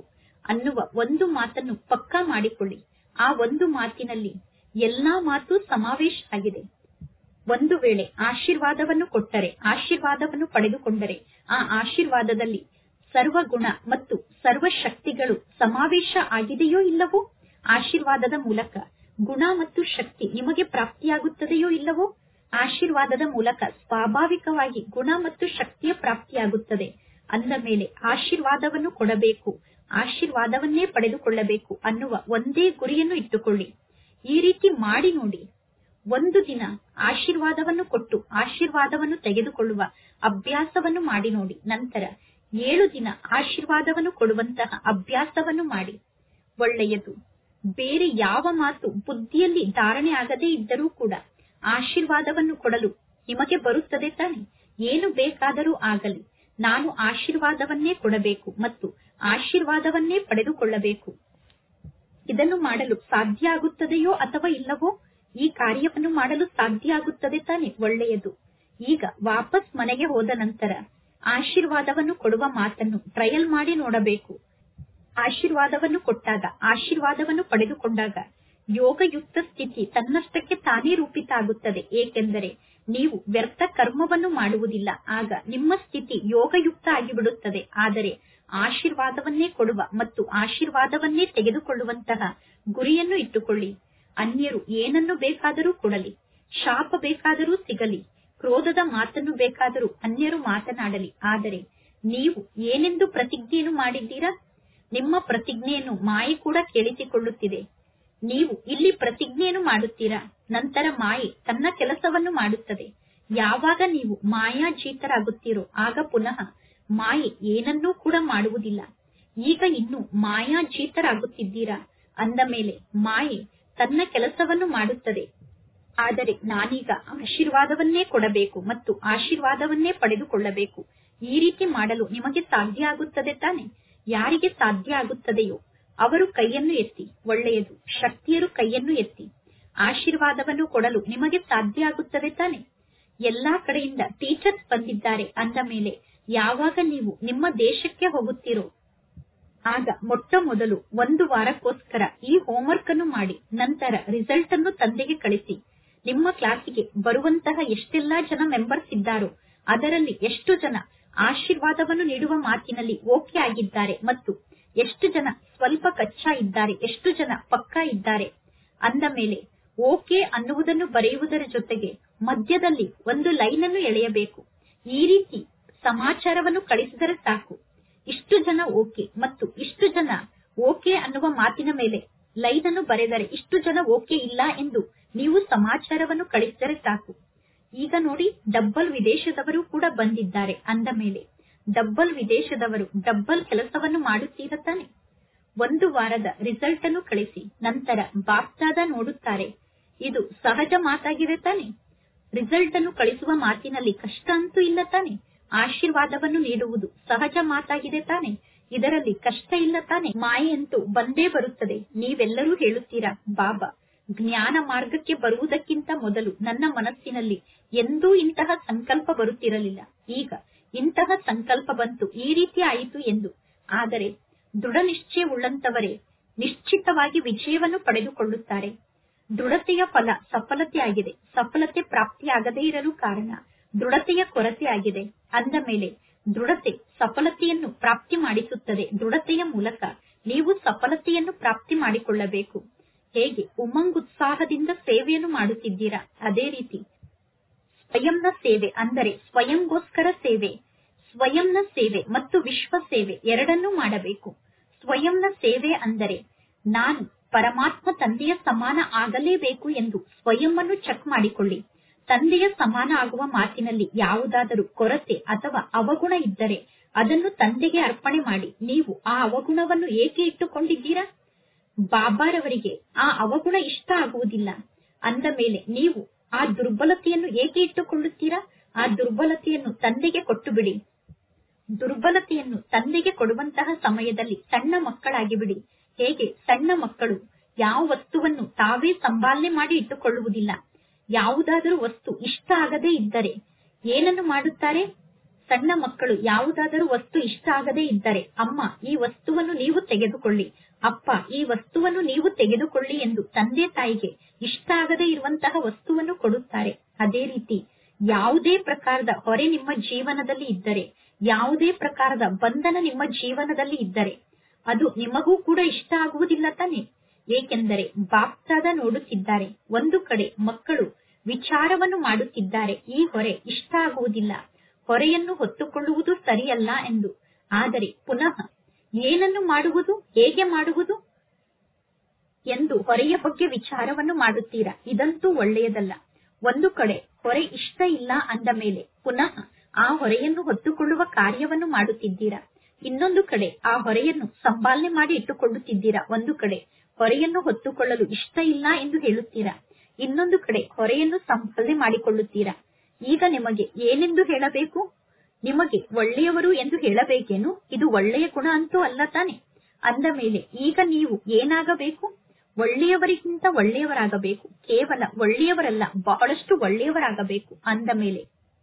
ಅನ್ನುವ ಒಂದು ಮಾತನ್ನು ಪಕ್ಕಾ ಮಾಡಿಕೊಳ್ಳಿ ಆ ಒಂದು ಮಾತಿನಲ್ಲಿ ಎಲ್ಲಾ ಮಾತು ಸಮಾವೇಶ ಆಗಿದೆ ಒಂದು ವೇಳೆ ಆಶೀರ್ವಾದವನ್ನು ಕೊಟ್ಟರೆ ಆಶೀರ್ವಾದವನ್ನು ಪಡೆದುಕೊಂಡರೆ ಆ ಆಶೀರ್ವಾದದಲ್ಲಿ ಸರ್ವ ಗುಣ ಮತ್ತು ಸರ್ವ ಶಕ್ತಿಗಳು ಸಮಾವೇಶ ಆಗಿದೆಯೋ ಇಲ್ಲವೋ ಆಶೀರ್ವಾದದ ಮೂಲಕ ಗುಣ ಮತ್ತು ಶಕ್ತಿ ನಿಮಗೆ ಪ್ರಾಪ್ತಿಯಾಗುತ್ತದೆಯೋ ಇಲ್ಲವೋ ಆಶೀರ್ವಾದದ ಮೂಲಕ ಸ್ವಾಭಾವಿಕವಾಗಿ ಗುಣ ಮತ್ತು ಶಕ್ತಿಯ ಪ್ರಾಪ್ತಿಯಾಗುತ್ತದೆ ಅಂದ ಮೇಲೆ ಆಶೀರ್ವಾದವನ್ನು ಕೊಡಬೇಕು ಆಶೀರ್ವಾದವನ್ನೇ ಪಡೆದುಕೊಳ್ಳಬೇಕು ಅನ್ನುವ ಒಂದೇ ಗುರಿಯನ್ನು ಇಟ್ಟುಕೊಳ್ಳಿ ಈ ರೀತಿ ಮಾಡಿ ನೋಡಿ ಒಂದು ದಿನ ಆಶೀರ್ವಾದವನ್ನು ಕೊಟ್ಟು ಆಶೀರ್ವಾದವನ್ನು ತೆಗೆದುಕೊಳ್ಳುವ ಅಭ್ಯಾಸವನ್ನು ಮಾಡಿ ನೋಡಿ ನಂತರ ಏಳು ದಿನ ಆಶೀರ್ವಾದವನ್ನು ಕೊಡುವಂತಹ ಅಭ್ಯಾಸವನ್ನು ಮಾಡಿ ಒಳ್ಳೆಯದು ಬೇರೆ ಯಾವ ಮಾತು ಬುದ್ಧಿಯಲ್ಲಿ ಧಾರಣೆ ಆಗದೇ ಇದ್ದರೂ ಕೂಡ ಆಶೀರ್ವಾದವನ್ನು ಕೊಡಲು ನಿಮಗೆ ಬರುತ್ತದೆ ತಾನೆ ಏನು ಬೇಕಾದರೂ ಆಗಲಿ ನಾನು ಆಶೀರ್ವಾದವನ್ನೇ ಕೊಡಬೇಕು ಮತ್ತು ಆಶೀರ್ವಾದವನ್ನೇ ಪಡೆದುಕೊಳ್ಳಬೇಕು ಇದನ್ನು ಮಾಡಲು ಸಾಧ್ಯ ಆಗುತ್ತದೆಯೋ ಅಥವಾ ಇಲ್ಲವೋ ಈ ಕಾರ್ಯವನ್ನು ಮಾಡಲು ಸಾಧ್ಯ ಆಗುತ್ತದೆ ತಾನೆ ಒಳ್ಳೆಯದು ಈಗ ವಾಪಸ್ ಮನೆಗೆ ಹೋದ ನಂತರ ಆಶೀರ್ವಾದವನ್ನು ಕೊಡುವ ಮಾತನ್ನು ಟ್ರಯಲ್ ಮಾಡಿ ನೋಡಬೇಕು ಆಶೀರ್ವಾದವನ್ನು ಕೊಟ್ಟಾಗ ಆಶೀರ್ವಾದವನ್ನು ಪಡೆದುಕೊಂಡಾಗ ಯೋಗಯುಕ್ತ ಸ್ಥಿತಿ ತನ್ನಷ್ಟಕ್ಕೆ ತಾನೇ ರೂಪಿತ ಆಗುತ್ತದೆ ಏಕೆಂದರೆ ನೀವು ವ್ಯರ್ಥ ಕರ್ಮವನ್ನು ಮಾಡುವುದಿಲ್ಲ ಆಗ ನಿಮ್ಮ ಸ್ಥಿತಿ ಯೋಗಯುಕ್ತ ಆಗಿಬಿಡುತ್ತದೆ ಆದರೆ ಆಶೀರ್ವಾದವನ್ನೇ ಕೊಡುವ ಮತ್ತು ಆಶೀರ್ವಾದವನ್ನೇ ತೆಗೆದುಕೊಳ್ಳುವಂತಹ ಗುರಿಯನ್ನು ಇಟ್ಟುಕೊಳ್ಳಿ ಅನ್ಯರು ಏನನ್ನು ಬೇಕಾದರೂ ಕೊಡಲಿ ಶಾಪ ಬೇಕಾದರೂ ಸಿಗಲಿ ಕ್ರೋಧದ ಮಾತನ್ನು ಬೇಕಾದರೂ ಅನ್ಯರು ಮಾತನಾಡಲಿ ಆದರೆ ನೀವು ಏನೆಂದು ಪ್ರತಿಜ್ಞೆಯನ್ನು ಮಾಡಿದ್ದೀರಾ ನಿಮ್ಮ ಪ್ರತಿಜ್ಞೆಯನ್ನು ಮಾಯೆ ಕೂಡ ಕೇಳಿಸಿಕೊಳ್ಳುತ್ತಿದೆ ನೀವು ಇಲ್ಲಿ ಪ್ರತಿಜ್ಞೆಯನ್ನು ಮಾಡುತ್ತೀರಾ ನಂತರ ಮಾಯೆ ತನ್ನ ಕೆಲಸವನ್ನು ಮಾಡುತ್ತದೆ ಯಾವಾಗ ನೀವು ಮಾಯಾಜೀತರಾಗುತ್ತೀರೋ ಆಗ ಪುನಃ ಮಾಯೆ ಏನನ್ನೂ ಕೂಡ ಮಾಡುವುದಿಲ್ಲ ಈಗ ಇನ್ನು ಮಾಯಾಜೀತರಾಗುತ್ತಿದ್ದೀರಾ ಅಂದ ಮೇಲೆ ಮಾಯೆ ತನ್ನ ಕೆಲಸವನ್ನು ಮಾಡುತ್ತದೆ ಆದರೆ ನಾನೀಗ ಆಶೀರ್ವಾದವನ್ನೇ ಕೊಡಬೇಕು ಮತ್ತು ಆಶೀರ್ವಾದವನ್ನೇ ಪಡೆದುಕೊಳ್ಳಬೇಕು ಈ ರೀತಿ ಮಾಡಲು ನಿಮಗೆ ಸಾಧ್ಯ ಆಗುತ್ತದೆ ತಾನೆ ಯಾರಿಗೆ ಸಾಧ್ಯ ಆಗುತ್ತದೆಯೋ ಅವರು ಕೈಯನ್ನು ಎತ್ತಿ ಒಳ್ಳೆಯದು ಶಕ್ತಿಯರು ಕೈಯನ್ನು ಎತ್ತಿ ಆಶೀರ್ವಾದವನ್ನು ಕೊಡಲು ನಿಮಗೆ ಸಾಧ್ಯ ಆಗುತ್ತದೆ ತಾನೆ ಎಲ್ಲಾ ಕಡೆಯಿಂದ ಟೀಚರ್ಸ್ ಬಂದಿದ್ದಾರೆ ಅಂದ ಮೇಲೆ ಯಾವಾಗ ನೀವು ನಿಮ್ಮ ದೇಶಕ್ಕೆ ಹೋಗುತ್ತೀರೋ ಆಗ ಮೊಟ್ಟ ಮೊದಲು ಒಂದು ವಾರಕ್ಕೋಸ್ಕರ ಈ ಹೋಂವರ್ಕ್ ಅನ್ನು ಮಾಡಿ ನಂತರ ರಿಸಲ್ಟ್ ಅನ್ನು ತಂದೆಗೆ ಕಳಿಸಿ ನಿಮ್ಮ ಕ್ಲಾಸಿಗೆ ಬರುವಂತಹ ಎಷ್ಟೆಲ್ಲಾ ಜನ ಮೆಂಬರ್ಸ್ ಇದ್ದಾರೋ ಅದರಲ್ಲಿ ಎಷ್ಟು ಜನ ಆಶೀರ್ವಾದವನ್ನು ನೀಡುವ ಮಾತಿನಲ್ಲಿ ಓಕೆ ಆಗಿದ್ದಾರೆ ಮತ್ತು ಎಷ್ಟು ಜನ ಸ್ವಲ್ಪ ಕಚ್ಚಾ ಇದ್ದಾರೆ ಎಷ್ಟು ಜನ ಪಕ್ಕಾ ಇದ್ದಾರೆ ಅಂದ ಮೇಲೆ ಓಕೆ ಅನ್ನುವುದನ್ನು ಬರೆಯುವುದರ ಜೊತೆಗೆ ಮಧ್ಯದಲ್ಲಿ ಒಂದು ಲೈನ್ ಅನ್ನು ಎಳೆಯಬೇಕು ಈ ರೀತಿ ಸಮಾಚಾರವನ್ನು ಕಳಿಸಿದರೆ ಸಾಕು ಇಷ್ಟು ಜನ ಓಕೆ ಮತ್ತು ಇಷ್ಟು ಜನ ಓಕೆ ಅನ್ನುವ ಮಾತಿನ ಮೇಲೆ ಲೈನ್ ಅನ್ನು ಬರೆದರೆ ಇಷ್ಟು ಜನ ಓಕೆ ಇಲ್ಲ ಎಂದು ನೀವು ಸಮಾಚಾರವನ್ನು ಕಳಿಸಿದರೆ ಸಾಕು ಈಗ ನೋಡಿ ಡಬ್ಬಲ್ ವಿದೇಶದವರು ಕೂಡ ಬಂದಿದ್ದಾರೆ ಅಂದ ಮೇಲೆ ಡಬ್ಬಲ್ ವಿದೇಶದವರು ಡಬ್ಬಲ್ ಕೆಲಸವನ್ನು ಮಾಡುತ್ತೀರ ತಾನೆ ಒಂದು ವಾರದ ರಿಸಲ್ಟ್ ಅನ್ನು ಕಳಿಸಿ ನಂತರ ಬಾಪ್ತಾದ ನೋಡುತ್ತಾರೆ ಇದು ಸಹಜ ಮಾತಾಗಿದೆ ತಾನೆ ರಿಸಲ್ಟ್ ಅನ್ನು ಕಳಿಸುವ ಮಾತಿನಲ್ಲಿ ಕಷ್ಟ ಅಂತೂ ಇಲ್ಲ ತಾನೆ ಆಶೀರ್ವಾದವನ್ನು ನೀಡುವುದು ಸಹಜ ಮಾತಾಗಿದೆ ತಾನೆ ಇದರಲ್ಲಿ ಕಷ್ಟ ಇಲ್ಲ ತಾನೆ ಮಾಯೆಯಂತೂ ಬಂದೇ ಬರುತ್ತದೆ ನೀವೆಲ್ಲರೂ ಹೇಳುತ್ತೀರಾ ಬಾಬಾ ಜ್ಞಾನ ಮಾರ್ಗಕ್ಕೆ ಬರುವುದಕ್ಕಿಂತ ಮೊದಲು ನನ್ನ ಮನಸ್ಸಿನಲ್ಲಿ ಎಂದೂ ಇಂತಹ ಸಂಕಲ್ಪ ಬರುತ್ತಿರಲಿಲ್ಲ ಈಗ ಇಂತಹ ಸಂಕಲ್ಪ ಬಂತು ಈ ರೀತಿ ಆಯಿತು ಎಂದು ಆದರೆ ದೃಢ ನಿಶ್ಚಯವುಳ್ಳಂತವರೇ ನಿಶ್ಚಿತವಾಗಿ ವಿಜಯವನ್ನು ಪಡೆದುಕೊಳ್ಳುತ್ತಾರೆ ದೃಢತೆಯ ಫಲ ಸಫಲತೆ ಆಗಿದೆ ಸಫಲತೆ ಪ್ರಾಪ್ತಿಯಾಗದೇ ಇರಲು ಕಾರಣ ದೃಢತೆಯ ಕೊರತೆ ಆಗಿದೆ ಅಂದ ಮೇಲೆ ದೃಢತೆ ಸಫಲತೆಯನ್ನು ಪ್ರಾಪ್ತಿ ಮಾಡಿಸುತ್ತದೆ ದೃಢತೆಯ ಮೂಲಕ ನೀವು ಸಫಲತೆಯನ್ನು ಪ್ರಾಪ್ತಿ ಮಾಡಿಕೊಳ್ಳಬೇಕು ಹೇಗೆ ಉಮಂಗುತ್ಸಾಹದಿಂದ ಸೇವೆಯನ್ನು ಮಾಡುತ್ತಿದ್ದೀರಾ ಅದೇ ರೀತಿ ಸ್ವಯಂನ ಸೇವೆ ಅಂದರೆ ಸ್ವಯಂಗೋಸ್ಕರ ಸೇವೆ ಸ್ವಯಂನ ಸೇವೆ ಮತ್ತು ವಿಶ್ವ ಸೇವೆ ಎರಡನ್ನೂ ಮಾಡಬೇಕು ಸ್ವಯಂನ ಸೇವೆ ಅಂದರೆ ನಾನು ಪರಮಾತ್ಮ ತಂದೆಯ ಸಮಾನ ಆಗಲೇಬೇಕು ಎಂದು ಸ್ವಯಂವನ್ನು ಚೆಕ್ ಮಾಡಿಕೊಳ್ಳಿ ತಂದೆಯ ಸಮಾನ ಆಗುವ ಮಾತಿನಲ್ಲಿ ಯಾವುದಾದರೂ ಕೊರತೆ ಅಥವಾ ಅವಗುಣ ಇದ್ದರೆ ಅದನ್ನು ತಂದೆಗೆ ಅರ್ಪಣೆ ಮಾಡಿ ನೀವು ಆ ಅವಗುಣವನ್ನು ಏಕೆ ಇಟ್ಟುಕೊಂಡಿದ್ದೀರಾ ಬಾಬಾರವರಿಗೆ ಆ ಅವಗುಣ ಇಷ್ಟ ಆಗುವುದಿಲ್ಲ ಅಂದ ಮೇಲೆ ನೀವು ಆ ದುರ್ಬಲತೆಯನ್ನು ಏಕೆ ಇಟ್ಟುಕೊಳ್ಳುತ್ತೀರಾ ಆ ದುರ್ಬಲತೆಯನ್ನು ತಂದೆಗೆ ಕೊಟ್ಟು ಬಿಡಿ ದುರ್ಬಲತೆಯನ್ನು ತಂದೆಗೆ ಕೊಡುವಂತಹ ಸಮಯದಲ್ಲಿ ಸಣ್ಣ ಮಕ್ಕಳಾಗಿ ಬಿಡಿ ಹೇಗೆ ಸಣ್ಣ ಮಕ್ಕಳು ಯಾವ ವಸ್ತುವನ್ನು ತಾವೇ ಸಂಪಾಲನೆ ಮಾಡಿ ಇಟ್ಟುಕೊಳ್ಳುವುದಿಲ್ಲ ಯಾವುದಾದರೂ ವಸ್ತು ಇಷ್ಟ ಆಗದೇ ಇದ್ದರೆ ಏನನ್ನು ಮಾಡುತ್ತಾರೆ ಸಣ್ಣ ಮಕ್ಕಳು ಯಾವುದಾದರೂ ವಸ್ತು ಇಷ್ಟ ಆಗದೇ ಇದ್ದರೆ ಅಮ್ಮ ಈ ವಸ್ತುವನ್ನು ನೀವು ತೆಗೆದುಕೊಳ್ಳಿ ಅಪ್ಪ ಈ ವಸ್ತುವನ್ನು ನೀವು ತೆಗೆದುಕೊಳ್ಳಿ ಎಂದು ತಂದೆ ತಾಯಿಗೆ ಇಷ್ಟ ಆಗದೇ ಇರುವಂತಹ ವಸ್ತುವನ್ನು ಕೊಡುತ್ತಾರೆ ಅದೇ ರೀತಿ ಯಾವುದೇ ಪ್ರಕಾರದ ಹೊರೆ ನಿಮ್ಮ ಜೀವನದಲ್ಲಿ ಇದ್ದರೆ ಯಾವುದೇ ಪ್ರಕಾರದ ಬಂಧನ ನಿಮ್ಮ ಜೀವನದಲ್ಲಿ ಇದ್ದರೆ ಅದು ನಿಮಗೂ ಕೂಡ ಇಷ್ಟ ಆಗುವುದಿಲ್ಲ ತಾನೆ ಏಕೆಂದರೆ ಬಾಪ್ತಾದ ನೋಡುತ್ತಿದ್ದಾರೆ ಒಂದು ಕಡೆ ಮಕ್ಕಳು ವಿಚಾರವನ್ನು ಮಾಡುತ್ತಿದ್ದಾರೆ ಈ ಹೊರೆ ಇಷ್ಟ ಆಗುವುದಿಲ್ಲ ಹೊರೆಯನ್ನು ಹೊತ್ತುಕೊಳ್ಳುವುದು ಸರಿಯಲ್ಲ ಎಂದು ಆದರೆ ಪುನಃ ಏನನ್ನು ಮಾಡುವುದು ಹೇಗೆ ಮಾಡುವುದು ಎಂದು ಹೊರೆಯ ಬಗ್ಗೆ ವಿಚಾರವನ್ನು ಮಾಡುತ್ತೀರಾ ಇದಂತೂ ಒಳ್ಳೆಯದಲ್ಲ ಒಂದು ಕಡೆ ಹೊರೆ ಇಷ್ಟ ಇಲ್ಲ ಅಂದ ಮೇಲೆ ಪುನಃ ಆ ಹೊರೆಯನ್ನು ಹೊತ್ತುಕೊಳ್ಳುವ ಕಾರ್ಯವನ್ನು ಮಾಡುತ್ತಿದ್ದೀರಾ ಇನ್ನೊಂದು ಕಡೆ ಆ ಹೊರೆಯನ್ನು ಸಂಪಾಲನೆ ಮಾಡಿ ಇಟ್ಟುಕೊಳ್ಳುತ್ತಿದ್ದೀರಾ ಒಂದು ಕಡೆ ಹೊರೆಯನ್ನು ಹೊತ್ತುಕೊಳ್ಳಲು ಇಷ್ಟ ಇಲ್ಲ ಎಂದು ಹೇಳುತ್ತೀರಾ ಇನ್ನೊಂದು ಕಡೆ ಹೊರೆಯನ್ನು ಸಂಪಾಲನೆ ಮಾಡಿಕೊಳ್ಳುತ್ತೀರಾ ಈಗ ನಿಮಗೆ ಏನೆಂದು ಹೇಳಬೇಕು ನಿಮಗೆ ಒಳ್ಳೆಯವರು ಎಂದು ಹೇಳಬೇಕೇನು ಇದು ಒಳ್ಳೆಯ ಗುಣ ಅಂತೂ ಅಲ್ಲ ತಾನೆ ಅಂದ ಮೇಲೆ ಈಗ ನೀವು ಏನಾಗಬೇಕು ಒಳ್ಳೆಯವರಿಗಿಂತ ಒಳ್ಳೆಯವರಾಗಬೇಕು ಕೇವಲ ಒಳ್ಳೆಯವರಲ್ಲ ಬಹಳಷ್ಟು ಒಳ್ಳೆಯವರಾಗಬೇಕು ಅಂದ ಮೇಲೆ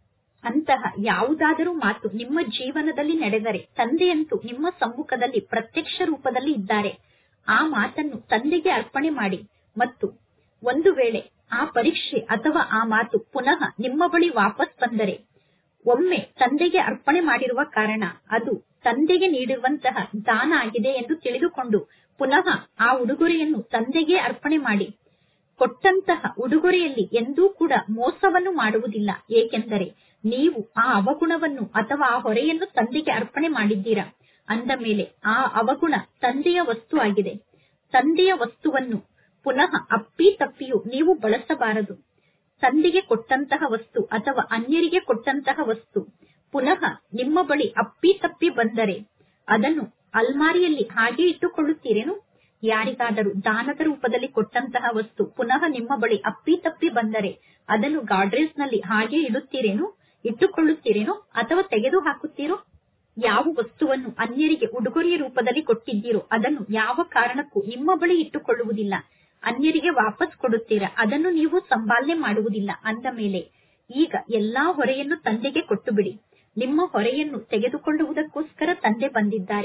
ಅಂತಹ ಯಾವುದಾದರೂ ಮಾತು ನಿಮ್ಮ ಜೀವನದಲ್ಲಿ ನಡೆದರೆ ತಂದೆಯಂತೂ ನಿಮ್ಮ ಸಮ್ಮುಖದಲ್ಲಿ ಪ್ರತ್ಯಕ್ಷ ರೂಪದಲ್ಲಿ ಇದ್ದಾರೆ ಆ ಮಾತನ್ನು ತಂದೆಗೆ ಅರ್ಪಣೆ ಮಾಡಿ ಮತ್ತು ಒಂದು ವೇಳೆ ಆ ಪರೀಕ್ಷೆ ಅಥವಾ ಆ ಮಾತು ಪುನಃ ನಿಮ್ಮ ಬಳಿ ವಾಪಸ್ ಬಂದರೆ ಒಮ್ಮೆ ತಂದೆಗೆ ಅರ್ಪಣೆ ಮಾಡಿರುವ ಕಾರಣ ಅದು ತಂದೆಗೆ ನೀಡಿರುವಂತಹ ದಾನ ಆಗಿದೆ ಎಂದು ತಿಳಿದುಕೊಂಡು ಪುನಃ ಆ ಉಡುಗೊರೆಯನ್ನು ತಂದೆಗೆ ಅರ್ಪಣೆ ಮಾಡಿ ಕೊಟ್ಟಂತಹ ಉಡುಗೊರೆಯಲ್ಲಿ ಎಂದೂ ಕೂಡ ಮೋಸವನ್ನು ಮಾಡುವುದಿಲ್ಲ ಏಕೆಂದರೆ ನೀವು ಆ ಅವಗುಣವನ್ನು ಅಥವಾ ಆ ಹೊರೆಯನ್ನು ತಂದೆಗೆ ಅರ್ಪಣೆ ಮಾಡಿದ್ದೀರಾ ಅಂದ ಮೇಲೆ ಆ ಅವಗುಣ ತಂದೆಯ ವಸ್ತು ಆಗಿದೆ ತಂದೆಯ ವಸ್ತುವನ್ನು ಪುನಃ ಅಪ್ಪಿ ತಪ್ಪಿಯೂ ನೀವು ಬಳಸಬಾರದು ತಂದೆಗೆ ಕೊಟ್ಟಂತಹ ವಸ್ತು ಅಥವಾ ಅನ್ಯರಿಗೆ ಕೊಟ್ಟಂತಹ ವಸ್ತು ಪುನಃ ನಿಮ್ಮ ಬಳಿ ಅಪ್ಪಿ ತಪ್ಪಿ ಬಂದರೆ ಅದನ್ನು ಅಲ್ಮಾರಿಯಲ್ಲಿ ಹಾಗೆ ಇಟ್ಟುಕೊಳ್ಳುತ್ತೀರೇನು ಯಾರಿಗಾದರೂ ದಾನದ ರೂಪದಲ್ಲಿ ಕೊಟ್ಟಂತಹ ವಸ್ತು ಪುನಃ ನಿಮ್ಮ ಬಳಿ ಅಪ್ಪಿ ತಪ್ಪಿ ಬಂದರೆ ಅದನ್ನು ಗಾಡ್ರೇಜ್ ನಲ್ಲಿ ಹಾಗೆ ಇಡುತ್ತೀರೇನು ಇಟ್ಟುಕೊಳ್ಳುತ್ತೀರೇನೋ ಅಥವಾ ತೆಗೆದು ಹಾಕುತ್ತೀರೋ ಯಾವ ವಸ್ತುವನ್ನು ಅನ್ಯರಿಗೆ ಉಡುಗೊರೆಯ ರೂಪದಲ್ಲಿ ಕೊಟ್ಟಿದ್ದೀರೋ ಅದನ್ನು ಯಾವ ಕಾರಣಕ್ಕೂ ನಿಮ್ಮ ಬಳಿ ಇಟ್ಟುಕೊಳ್ಳುವುದಿಲ್ಲ ಅನ್ಯರಿಗೆ ವಾಪಸ್ ಕೊಡುತ್ತೀರಾ ಅದನ್ನು ನೀವು ಸಂಪಾಲನೆ ಮಾಡುವುದಿಲ್ಲ ಅಂದ ಮೇಲೆ ಈಗ ಎಲ್ಲಾ ಹೊರೆಯನ್ನು ತಂದೆಗೆ ಕೊಟ್ಟು ಬಿಡಿ ನಿಮ್ಮ ಹೊರೆಯನ್ನು ತೆಗೆದುಕೊಳ್ಳುವುದಕ್ಕೋಸ್ಕರ ತಂದೆ ಬಂದಿದ್ದಾರೆ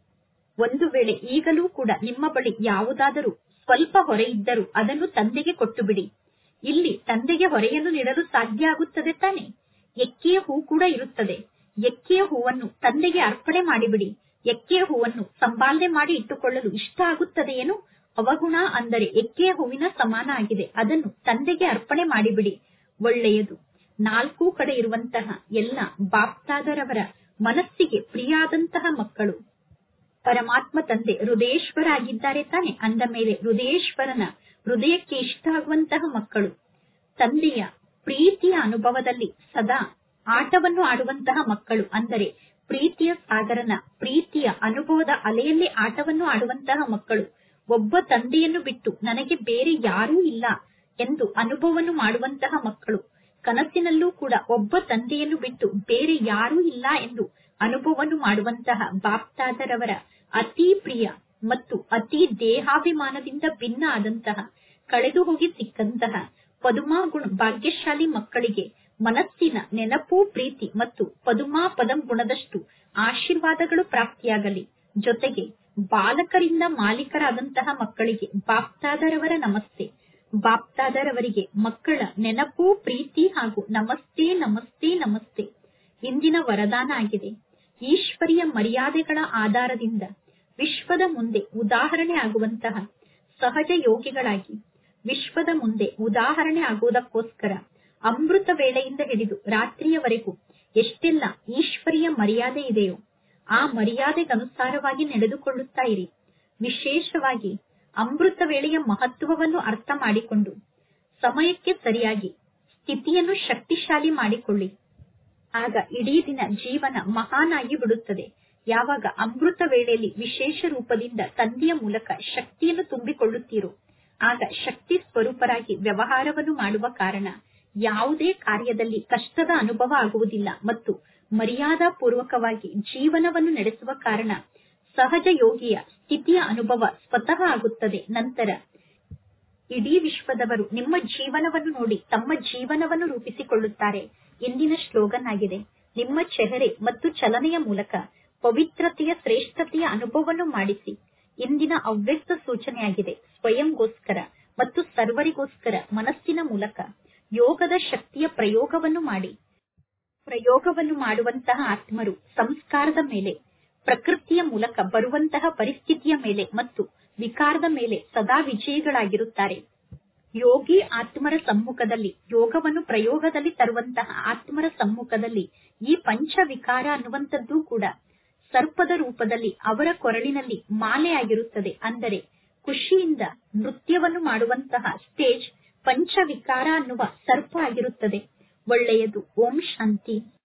ಒಂದು ವೇಳೆ ಈಗಲೂ ಕೂಡ ನಿಮ್ಮ ಬಳಿ ಯಾವುದಾದರೂ ಸ್ವಲ್ಪ ಹೊರೆ ಇದ್ದರೂ ಅದನ್ನು ತಂದೆಗೆ ಕೊಟ್ಟು ಬಿಡಿ ಇಲ್ಲಿ ತಂದೆಗೆ ಹೊರೆಯನ್ನು ನೀಡಲು ಸಾಧ್ಯ ಆಗುತ್ತದೆ ತಾನೆ ಎಕ್ಕೆಯ ಹೂ ಕೂಡ ಇರುತ್ತದೆ ಎಕ್ಕೆಯ ಹೂವನ್ನು ತಂದೆಗೆ ಅರ್ಪಣೆ ಮಾಡಿಬಿಡಿ ಎಕ್ಕೆಯ ಹೂವನ್ನು ಸಂಪಾಲನೆ ಮಾಡಿ ಇಟ್ಟುಕೊಳ್ಳಲು ಇಷ್ಟ ಆಗುತ್ತದೆಯೇನು ಅವಗುಣ ಅಂದರೆ ಎಕ್ಕೆಯ ಹೂವಿನ ಸಮಾನ ಆಗಿದೆ ಅದನ್ನು ತಂದೆಗೆ ಅರ್ಪಣೆ ಮಾಡಿಬಿಡಿ ಒಳ್ಳೆಯದು ನಾಲ್ಕು ಕಡೆ ಇರುವಂತಹ ಎಲ್ಲ ಬಾಪ್ತಾದರವರ ಮನಸ್ಸಿಗೆ ಪ್ರಿಯಾದಂತಹ ಮಕ್ಕಳು ಪರಮಾತ್ಮ ತಂದೆ ಹೃದಯೇಶ್ವರ ಆಗಿದ್ದಾರೆ ತಾನೆ ಅಂದ ಮೇಲೆ ಹೃದಯೇಶ್ವರನ ಹೃದಯಕ್ಕೆ ಇಷ್ಟ ಆಗುವಂತಹ ಮಕ್ಕಳು ತಂದೆಯ ಪ್ರೀತಿಯ ಅನುಭವದಲ್ಲಿ ಸದಾ ಆಟವನ್ನು ಆಡುವಂತಹ ಮಕ್ಕಳು ಅಂದರೆ ಪ್ರೀತಿಯ ಸಾಗರನ ಪ್ರೀತಿಯ ಅನುಭವದ ಅಲೆಯಲ್ಲಿ ಆಟವನ್ನು ಆಡುವಂತಹ ಮಕ್ಕಳು ಒಬ್ಬ ತಂದೆಯನ್ನು ಬಿಟ್ಟು ನನಗೆ ಬೇರೆ ಯಾರೂ ಇಲ್ಲ ಎಂದು ಅನುಭವವನ್ನು ಮಾಡುವಂತಹ ಮಕ್ಕಳು ಕನಸಿನಲ್ಲೂ ಕೂಡ ಒಬ್ಬ ತಂದೆಯನ್ನು ಬಿಟ್ಟು ಬೇರೆ ಯಾರೂ ಇಲ್ಲ ಎಂದು ಅನುಭವವನ್ನು ಮಾಡುವಂತಹ ಬಾಪ್ತಾದರವರ ಅತಿ ಪ್ರಿಯ ಮತ್ತು ಅತಿ ದೇಹಾಭಿಮಾನದಿಂದ ಭಿನ್ನ ಆದಂತಹ ಕಳೆದು ಹೋಗಿ ಸಿಕ್ಕಂತಹ ಪದುಮಾ ಗುಣ ಭಾಗ್ಯಶಾಲಿ ಮಕ್ಕಳಿಗೆ ಮನಸ್ಸಿನ ನೆನಪು ಪ್ರೀತಿ ಮತ್ತು ಪದುಮಾ ಪದಂ ಗುಣದಷ್ಟು ಆಶೀರ್ವಾದಗಳು ಪ್ರಾಪ್ತಿಯಾಗಲಿ ಜೊತೆಗೆ ಬಾಲಕರಿಂದ ಮಾಲೀಕರಾದಂತಹ ಮಕ್ಕಳಿಗೆ ಬಾಪ್ತಾದರವರ ನಮಸ್ತೆ ಬಾಪ್ತಾದರವರಿಗೆ ಮಕ್ಕಳ ನೆನಪು ಪ್ರೀತಿ ಹಾಗೂ ನಮಸ್ತೆ ನಮಸ್ತೆ ನಮಸ್ತೆ ಇಂದಿನ ವರದಾನ ಆಗಿದೆ ಈಶ್ವರಿಯ ಮರ್ಯಾದೆಗಳ ಆಧಾರದಿಂದ ವಿಶ್ವದ ಮುಂದೆ ಉದಾಹರಣೆ ಆಗುವಂತಹ ಸಹಜ ಯೋಗಿಗಳಾಗಿ ವಿಶ್ವದ ಮುಂದೆ ಉದಾಹರಣೆ ಆಗುವುದಕ್ಕೋಸ್ಕರ ಅಮೃತ ವೇಳೆಯಿಂದ ಹಿಡಿದು ರಾತ್ರಿಯವರೆಗೂ ಎಷ್ಟೆಲ್ಲ ಈಶ್ವರಿಯ ಮರ್ಯಾದೆ ಇದೆಯೋ ಆ ಮರ್ಯಾದೆಗನುಸಾರವಾಗಿ ನಡೆದುಕೊಳ್ಳುತ್ತಾ ಇರಿ ವಿಶೇಷವಾಗಿ ಅಮೃತ ವೇಳೆಯ ಮಹತ್ವವನ್ನು ಅರ್ಥ ಮಾಡಿಕೊಂಡು ಸಮಯಕ್ಕೆ ಸರಿಯಾಗಿ ಸ್ಥಿತಿಯನ್ನು ಶಕ್ತಿಶಾಲಿ ಮಾಡಿಕೊಳ್ಳಿ ಆಗ ಇಡೀ ದಿನ ಜೀವನ ಮಹಾನಾಗಿ ಬಿಡುತ್ತದೆ ಯಾವಾಗ ಅಮೃತ ವೇಳೆಯಲ್ಲಿ ವಿಶೇಷ ರೂಪದಿಂದ ತಂದೆಯ ಮೂಲಕ ಶಕ್ತಿಯನ್ನು ತುಂಬಿಕೊಳ್ಳುತ್ತೀರೋ ಆಗ ಶಕ್ತಿ ಸ್ವರೂಪರಾಗಿ ವ್ಯವಹಾರವನ್ನು ಮಾಡುವ ಕಾರಣ ಯಾವುದೇ ಕಾರ್ಯದಲ್ಲಿ ಕಷ್ಟದ ಅನುಭವ ಆಗುವುದಿಲ್ಲ ಮತ್ತು ಮರ್ಯಾದಾ ಪೂರ್ವಕವಾಗಿ ಜೀವನವನ್ನು ನಡೆಸುವ ಕಾರಣ ಸಹಜ ಯೋಗಿಯ ಸ್ಥಿತಿಯ ಅನುಭವ ಸ್ವತಃ ಆಗುತ್ತದೆ ನಂತರ ಇಡೀ ವಿಶ್ವದವರು ನಿಮ್ಮ ಜೀವನವನ್ನು ನೋಡಿ ತಮ್ಮ ಜೀವನವನ್ನು ರೂಪಿಸಿಕೊಳ್ಳುತ್ತಾರೆ ಇಂದಿನ ಶ್ಲೋಗನ್ ಆಗಿದೆ ನಿಮ್ಮ ಚೆಹರೆ ಮತ್ತು ಚಲನೆಯ ಮೂಲಕ ಪವಿತ್ರತೆಯ ಶ್ರೇಷ್ಠತೆಯ ಅನುಭವವನ್ನು ಮಾಡಿಸಿ ಇಂದಿನ ಅವ್ಯಕ್ತ ಸೂಚನೆಯಾಗಿದೆ ಸ್ವಯಂಗೋಸ್ಕರ ಮತ್ತು ಸರ್ವರಿಗೋಸ್ಕರ ಮನಸ್ಸಿನ ಮೂಲಕ ಯೋಗದ ಶಕ್ತಿಯ ಪ್ರಯೋಗವನ್ನು ಮಾಡಿ ಪ್ರಯೋಗವನ್ನು ಮಾಡುವಂತಹ ಆತ್ಮರು ಸಂಸ್ಕಾರದ ಮೇಲೆ ಪ್ರಕೃತಿಯ ಮೂಲಕ ಬರುವಂತಹ ಪರಿಸ್ಥಿತಿಯ ಮೇಲೆ ಮತ್ತು ವಿಕಾರದ ಮೇಲೆ ಸದಾ ವಿಜಯಿಗಳಾಗಿರುತ್ತಾರೆ ಯೋಗಿ ಆತ್ಮರ ಸಮ್ಮುಖದಲ್ಲಿ ಯೋಗವನ್ನು ಪ್ರಯೋಗದಲ್ಲಿ ತರುವಂತಹ ಆತ್ಮರ ಸಮ್ಮುಖದಲ್ಲಿ ಈ ಪಂಚ ವಿಕಾರ ಅನ್ನುವಂಥದ್ದು ಕೂಡ ಸರ್ಪದ ರೂಪದಲ್ಲಿ ಅವರ ಕೊರಳಿನಲ್ಲಿ ಮಾಲೆ ಆಗಿರುತ್ತದೆ ಅಂದರೆ ಖುಷಿಯಿಂದ ನೃತ್ಯವನ್ನು ಮಾಡುವಂತಹ ಸ್ಟೇಜ್ ಪಂಚ ವಿಕಾರ ಅನ್ನುವ ಸರ್ಪ ಆಗಿರುತ್ತದೆ ಒಳ್ಳೆಯದು ಓಂ ಶಾಂತಿ